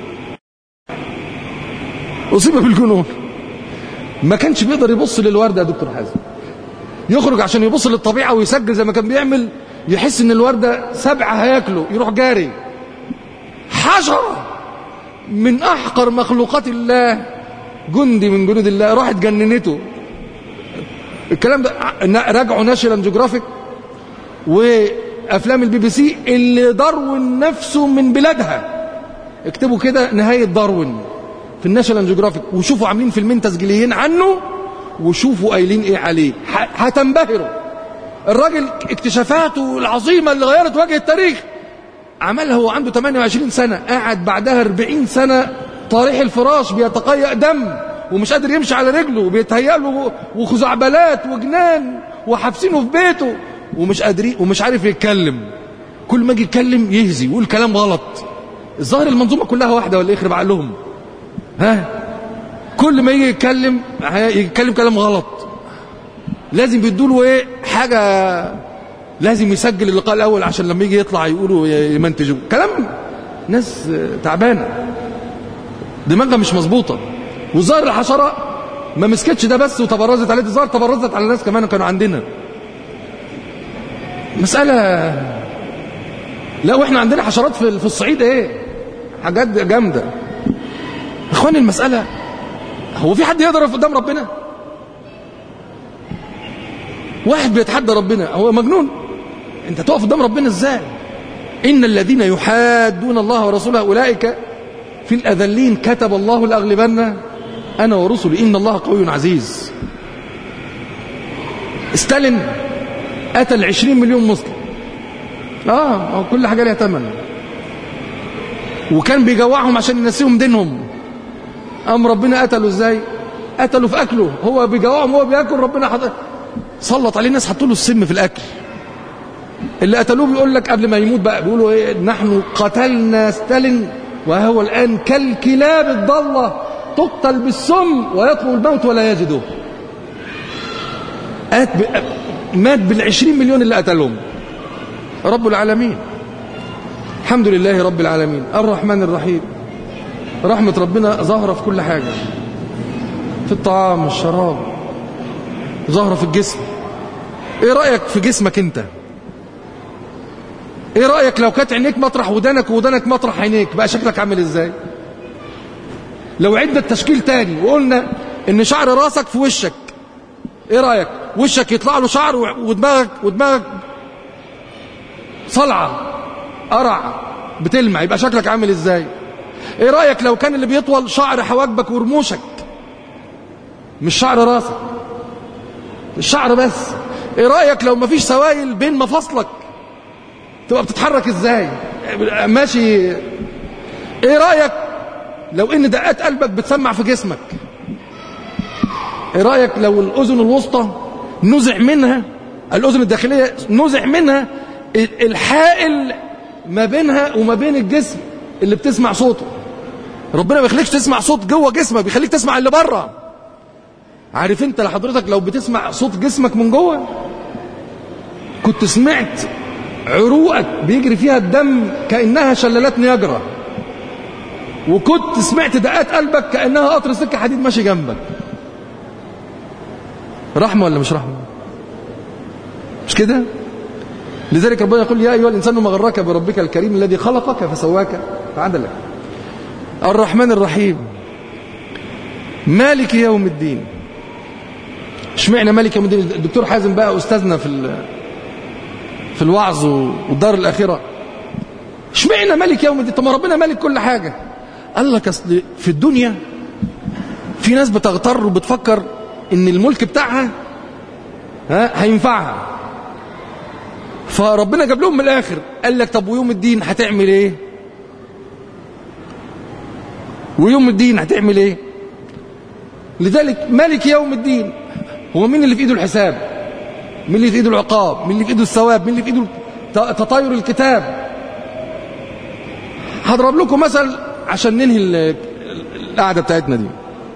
أصيب بالجنون ما كانش بيقدر يبص للوردة يا دكتور حازم يخرج عشان يبص للطبيعة ويسجل زي ما كان بيعمل يحس ان الوردة سبعة هياكله يروح جاري حشرة من أحقر مخلوقات الله جندي من جنود الله راحت جننته الكلام ده راجعوا ناشونال جيوغرافيك وافلام البي بي سي اللي داروين نفسه من بلادها اكتبوا كده نهايه داروين في الناشونال جيوغرافيك وشوفوا عاملين فيلمين تسجيليين عنه وشوفوا قايلين ايه عليه هتنبهروا الراجل اكتشافاته العظيمه اللي غيرت وجه التاريخ عملها هو عنده 28 سنه قعد بعدها 40 سنه طارح الفراش بيتقيأ دم ومش قادر يمشي على رجله وبيتهيأ له وخزعبلات وجنان وحابسينه في بيته ومش قادرين ومش عارف يتكلم كل ما يجي يتكلم يهزي ويقول كلام غلط الظاهر المنظومه كلها واحده ولا يخرب عقلهم ها كل ما يجي يتكلم يتكلم كلام غلط لازم بيدوا له ايه حاجه لازم يسجل اللقاء الاول عشان لما يجي يطلع يقولوا يمنتجوا كلام ناس تعبانه دماغها مش مظبوطه وظاهر الحشره ما مسكتش ده بس وتبرزت عليه الظاهر تبرزت على ناس كمان كانوا عندنا مسألة لا واحنا عندنا حشرات في في الصعيد ايه حاجات جامدة اخواني المسألة هو في حد يقدر يقف قدام ربنا واحد بيتحدى ربنا هو مجنون انت تقف قدام ربنا ازاي ان الذين يحادون الله ورسوله اولئك في الاذلين كتب الله لاغلبن انا ورسلي ان الله قوي عزيز ستالين قتل 20 مليون مسلم اه كل حاجه ليها ثمن وكان بيجوعهم عشان ينسيهم دينهم قام ربنا قتله ازاي قتلوا في اكله هو بيجوعهم وهو بياكل ربنا حط... سلط عليه ناس حطوا له السم في الاكل اللي قتلوه بيقول لك قبل ما يموت بقى بيقولوا ايه نحن قتلنا ستالين وهو الان كالكلاب الضاله تقتل بالسم ويطلب الموت ولا يجده مات ب... مات بالعشرين مليون اللي قتلهم رب العالمين الحمد لله رب العالمين الرحمن الرحيم رحمة ربنا ظاهرة في كل حاجة في الطعام الشراب ظاهرة في الجسم ايه رأيك في جسمك انت ايه رأيك لو كانت عينيك مطرح ودانك ودانك مطرح عينيك بقى شكلك عامل ازاي لو عدنا التشكيل تاني وقلنا ان شعر راسك في وشك ايه رأيك وشك يطلع له شعر ودماغك ودماغك صلعة قرع بتلمع يبقى شكلك عامل ازاي ايه رأيك لو كان اللي بيطول شعر حواجبك ورموشك مش شعر راسك الشعر بس ايه رأيك لو مفيش سوائل بين مفاصلك تبقى بتتحرك ازاي ماشي ايه رأيك لو ان دقات قلبك بتسمع في جسمك ايه رأيك لو الاذن الوسطى نزع منها الاذن الداخلية نزع منها الحائل ما بينها وما بين الجسم اللي بتسمع صوته ربنا ما بيخليكش تسمع صوت جوه جسمك بيخليك تسمع اللي بره عارف انت لحضرتك لو بتسمع صوت جسمك من جوه كنت سمعت عروقك بيجري فيها الدم كأنها شلالات نياجرا وكنت سمعت دقات قلبك كأنها قطر سكة حديد ماشي جنبك رحمة ولا مش رحمة مش كده لذلك ربنا يقول يا أيها الإنسان ما غرك بربك الكريم الذي خلقك فسواك فعدلك الرحمن الرحيم مالك يوم الدين اشمعنى مالك يوم الدين الدكتور حازم بقى أستاذنا في في الوعظ والدار الآخرة اشمعنى مالك يوم الدين طب ما ربنا مالك كل حاجة قال لك أصل في الدنيا في ناس بتغتر وبتفكر ان الملك بتاعها ها هينفعها فربنا جاب لهم من الاخر قال لك طب ويوم الدين هتعمل ايه ويوم الدين هتعمل ايه لذلك مالك يوم الدين هو مين اللي في ايده الحساب مين اللي في ايده العقاب مين اللي في ايده الثواب مين اللي في ايده تطاير الكتاب هضرب لكم مثل عشان ننهي القعده بتاعتنا دي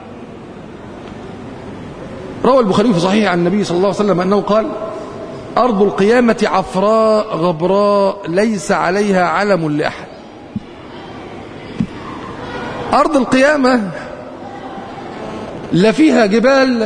روى البخاري في صحيح عن النبي صلى الله عليه وسلم أنه قال أرض القيامة عفراء غبراء ليس عليها علم لأحد أرض القيامة لا فيها جبال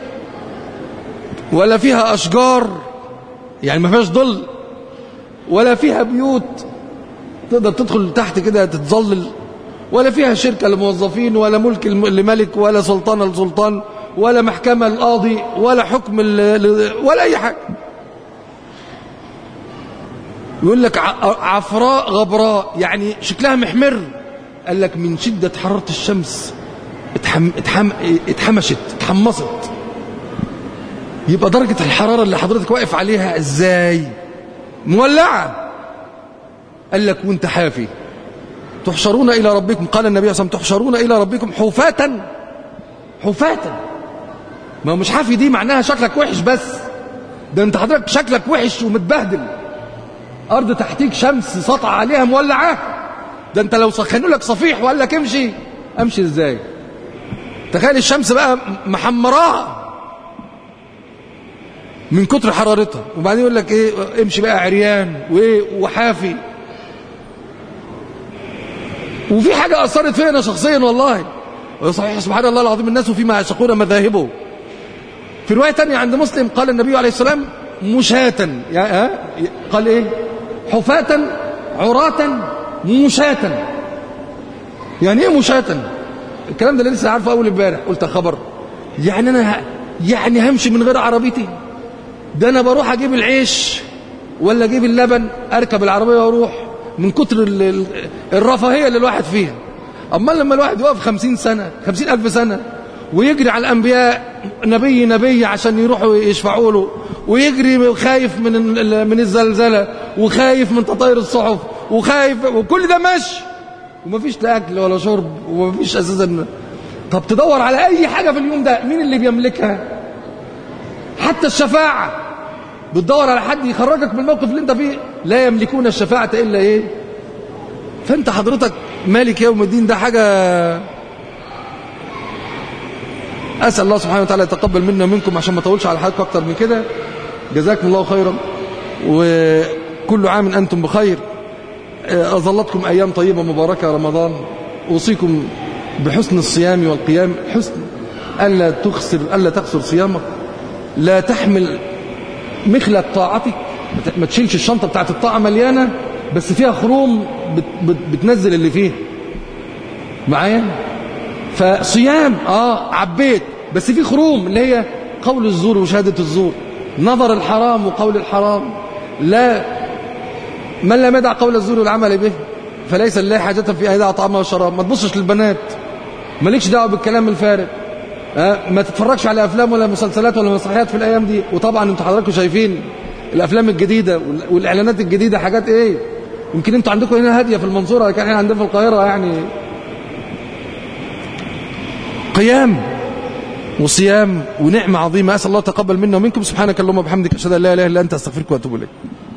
ولا فيها أشجار يعني ما فيهاش ظل ولا فيها بيوت تقدر تدخل تحت كده تتظلل ولا فيها شركة لموظفين ولا ملك لملك ولا سلطان لسلطان ولا محكمة القاضي ولا حكم ولا أي حاجة يقول لك عفراء غبراء يعني شكلها محمر قال لك من شدة حرارة الشمس اتحم اتحم اتحمشت اتحمصت يبقى درجة الحرارة اللي حضرتك واقف عليها ازاي مولعة قال لك وانت حافي تحشرون إلى ربكم قال النبي صلى الله عليه وسلم تحشرون إلى ربكم حفاة حفاة ما هو مش حافي دي معناها شكلك وحش بس ده انت حضرتك شكلك وحش ومتبهدل ارض تحتيك شمس سطع عليها مولعه ده انت لو سخنوا لك صفيح وقال لك امشي امشي ازاي تخيل الشمس بقى محمراها من كتر حرارتها وبعدين يقول لك ايه امشي بقى عريان وايه وحافي وفي حاجه اثرت فيا انا شخصيا والله صحيح سبحان الله العظيم الناس فيما يعشقون مذاهبه في رواية تانية عند مسلم قال النبي عليه السلام مشاة يعني قال ايه حفاة عراة مشاة يعني ايه مشاة الكلام ده اللي لسه عارفه اول امبارح قلت خبر يعني انا يعني همشي من غير عربيتي ده انا بروح اجيب العيش ولا اجيب اللبن اركب العربيه واروح من كتر الرفاهيه اللي الواحد فيها أما لما الواحد يقف خمسين سنة خمسين ألف سنة ويجري على الأنبياء نبي نبي عشان يروحوا يشفعوا له ويجري خايف من من الزلزلة وخايف من تطاير الصحف وخايف وكل ده ماشي ومفيش لا أكل ولا شرب ومفيش أساسا طب تدور على اي حاجه في اليوم ده مين اللي بيملكها حتى الشفاعه بتدور على حد يخرجك من الموقف اللي انت فيه لا يملكون الشفاعه الا ايه فانت حضرتك مالك يوم الدين ده حاجه اسال الله سبحانه وتعالى يتقبل منا ومنكم عشان ما اطولش على حضرتك اكتر من كده جزاكم الله خيرا وكل عام انتم بخير اظلتكم ايام طيبه مباركه رمضان اوصيكم بحسن الصيام والقيام حسن الا تخسر الا تخسر صيامك لا تحمل مخلة طاعتك ما تشيلش الشنطه بتاعت الطاعه مليانه بس فيها خروم بت بت بتنزل اللي فيه معايا فصيام اه عبيت بس في خروم اللي هي قول الزور وشهاده الزور نظر الحرام وقول الحرام لا من لم يدع قول الزور والعمل به فليس لله حاجة في أن يدع طعامه وشراب ما تبصش للبنات مالكش دعوه بالكلام الفارغ أه؟ ما تتفرجش على افلام ولا مسلسلات ولا مسرحيات في الايام دي وطبعا انتوا حضراتكم شايفين الافلام الجديده والاعلانات الجديده حاجات ايه يمكن انتوا عندكم هنا هاديه في المنصوره لكن احنا عندنا في القاهره يعني قيام وصيام ونعمه عظيمه اسال الله تقبل منا ومنكم سبحانك اللهم وبحمدك اشهد ان لا اله الا انت استغفرك واتوب اليك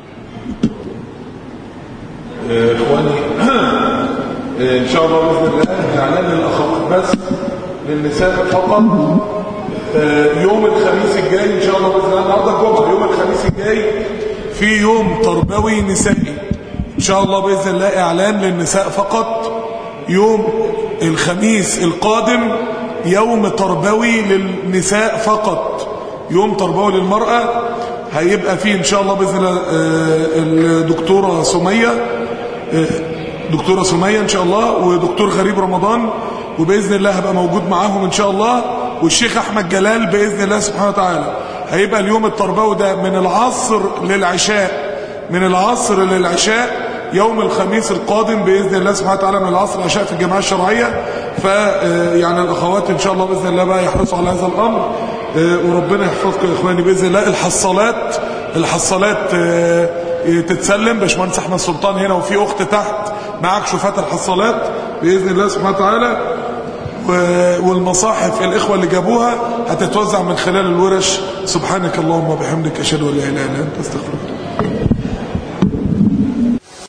اخواني ان شاء الله باذن الله اعلان الاخوات بس للنساء فقط يوم الخميس الجاي ان شاء الله باذن الله النهارده الجمعه يوم الخميس الجاي في يوم تربوي نسائي ان شاء الله باذن الله اعلان للنساء فقط يوم الخميس القادم يوم تربوي للنساء فقط يوم تربوي للمراه هيبقى فيه ان شاء الله باذن الله الدكتوره سميه دكتوره سميه ان شاء الله ودكتور غريب رمضان وباذن الله هبقى موجود معاهم ان شاء الله والشيخ احمد جلال باذن الله سبحانه وتعالى هيبقى اليوم التربوي ده من العصر للعشاء من العصر للعشاء يوم الخميس القادم باذن الله سبحانه وتعالى من العصر للعشاء في الجماعه الشرعيه ف يعني الاخوات ان شاء الله باذن الله بقى يحرصوا على هذا الامر وربنا يحفظكم يا اخواني باذن الله الحصالات الحصالات تتسلم باشمهندس احمد سلطان هنا وفي اخت تحت معاك شوفات الحصالات باذن الله سبحانه وتعالى والمصاحف الاخوه اللي جابوها هتتوزع من خلال الورش سبحانك اللهم وبحمدك اشهد ان لا اله الا انت استغفرك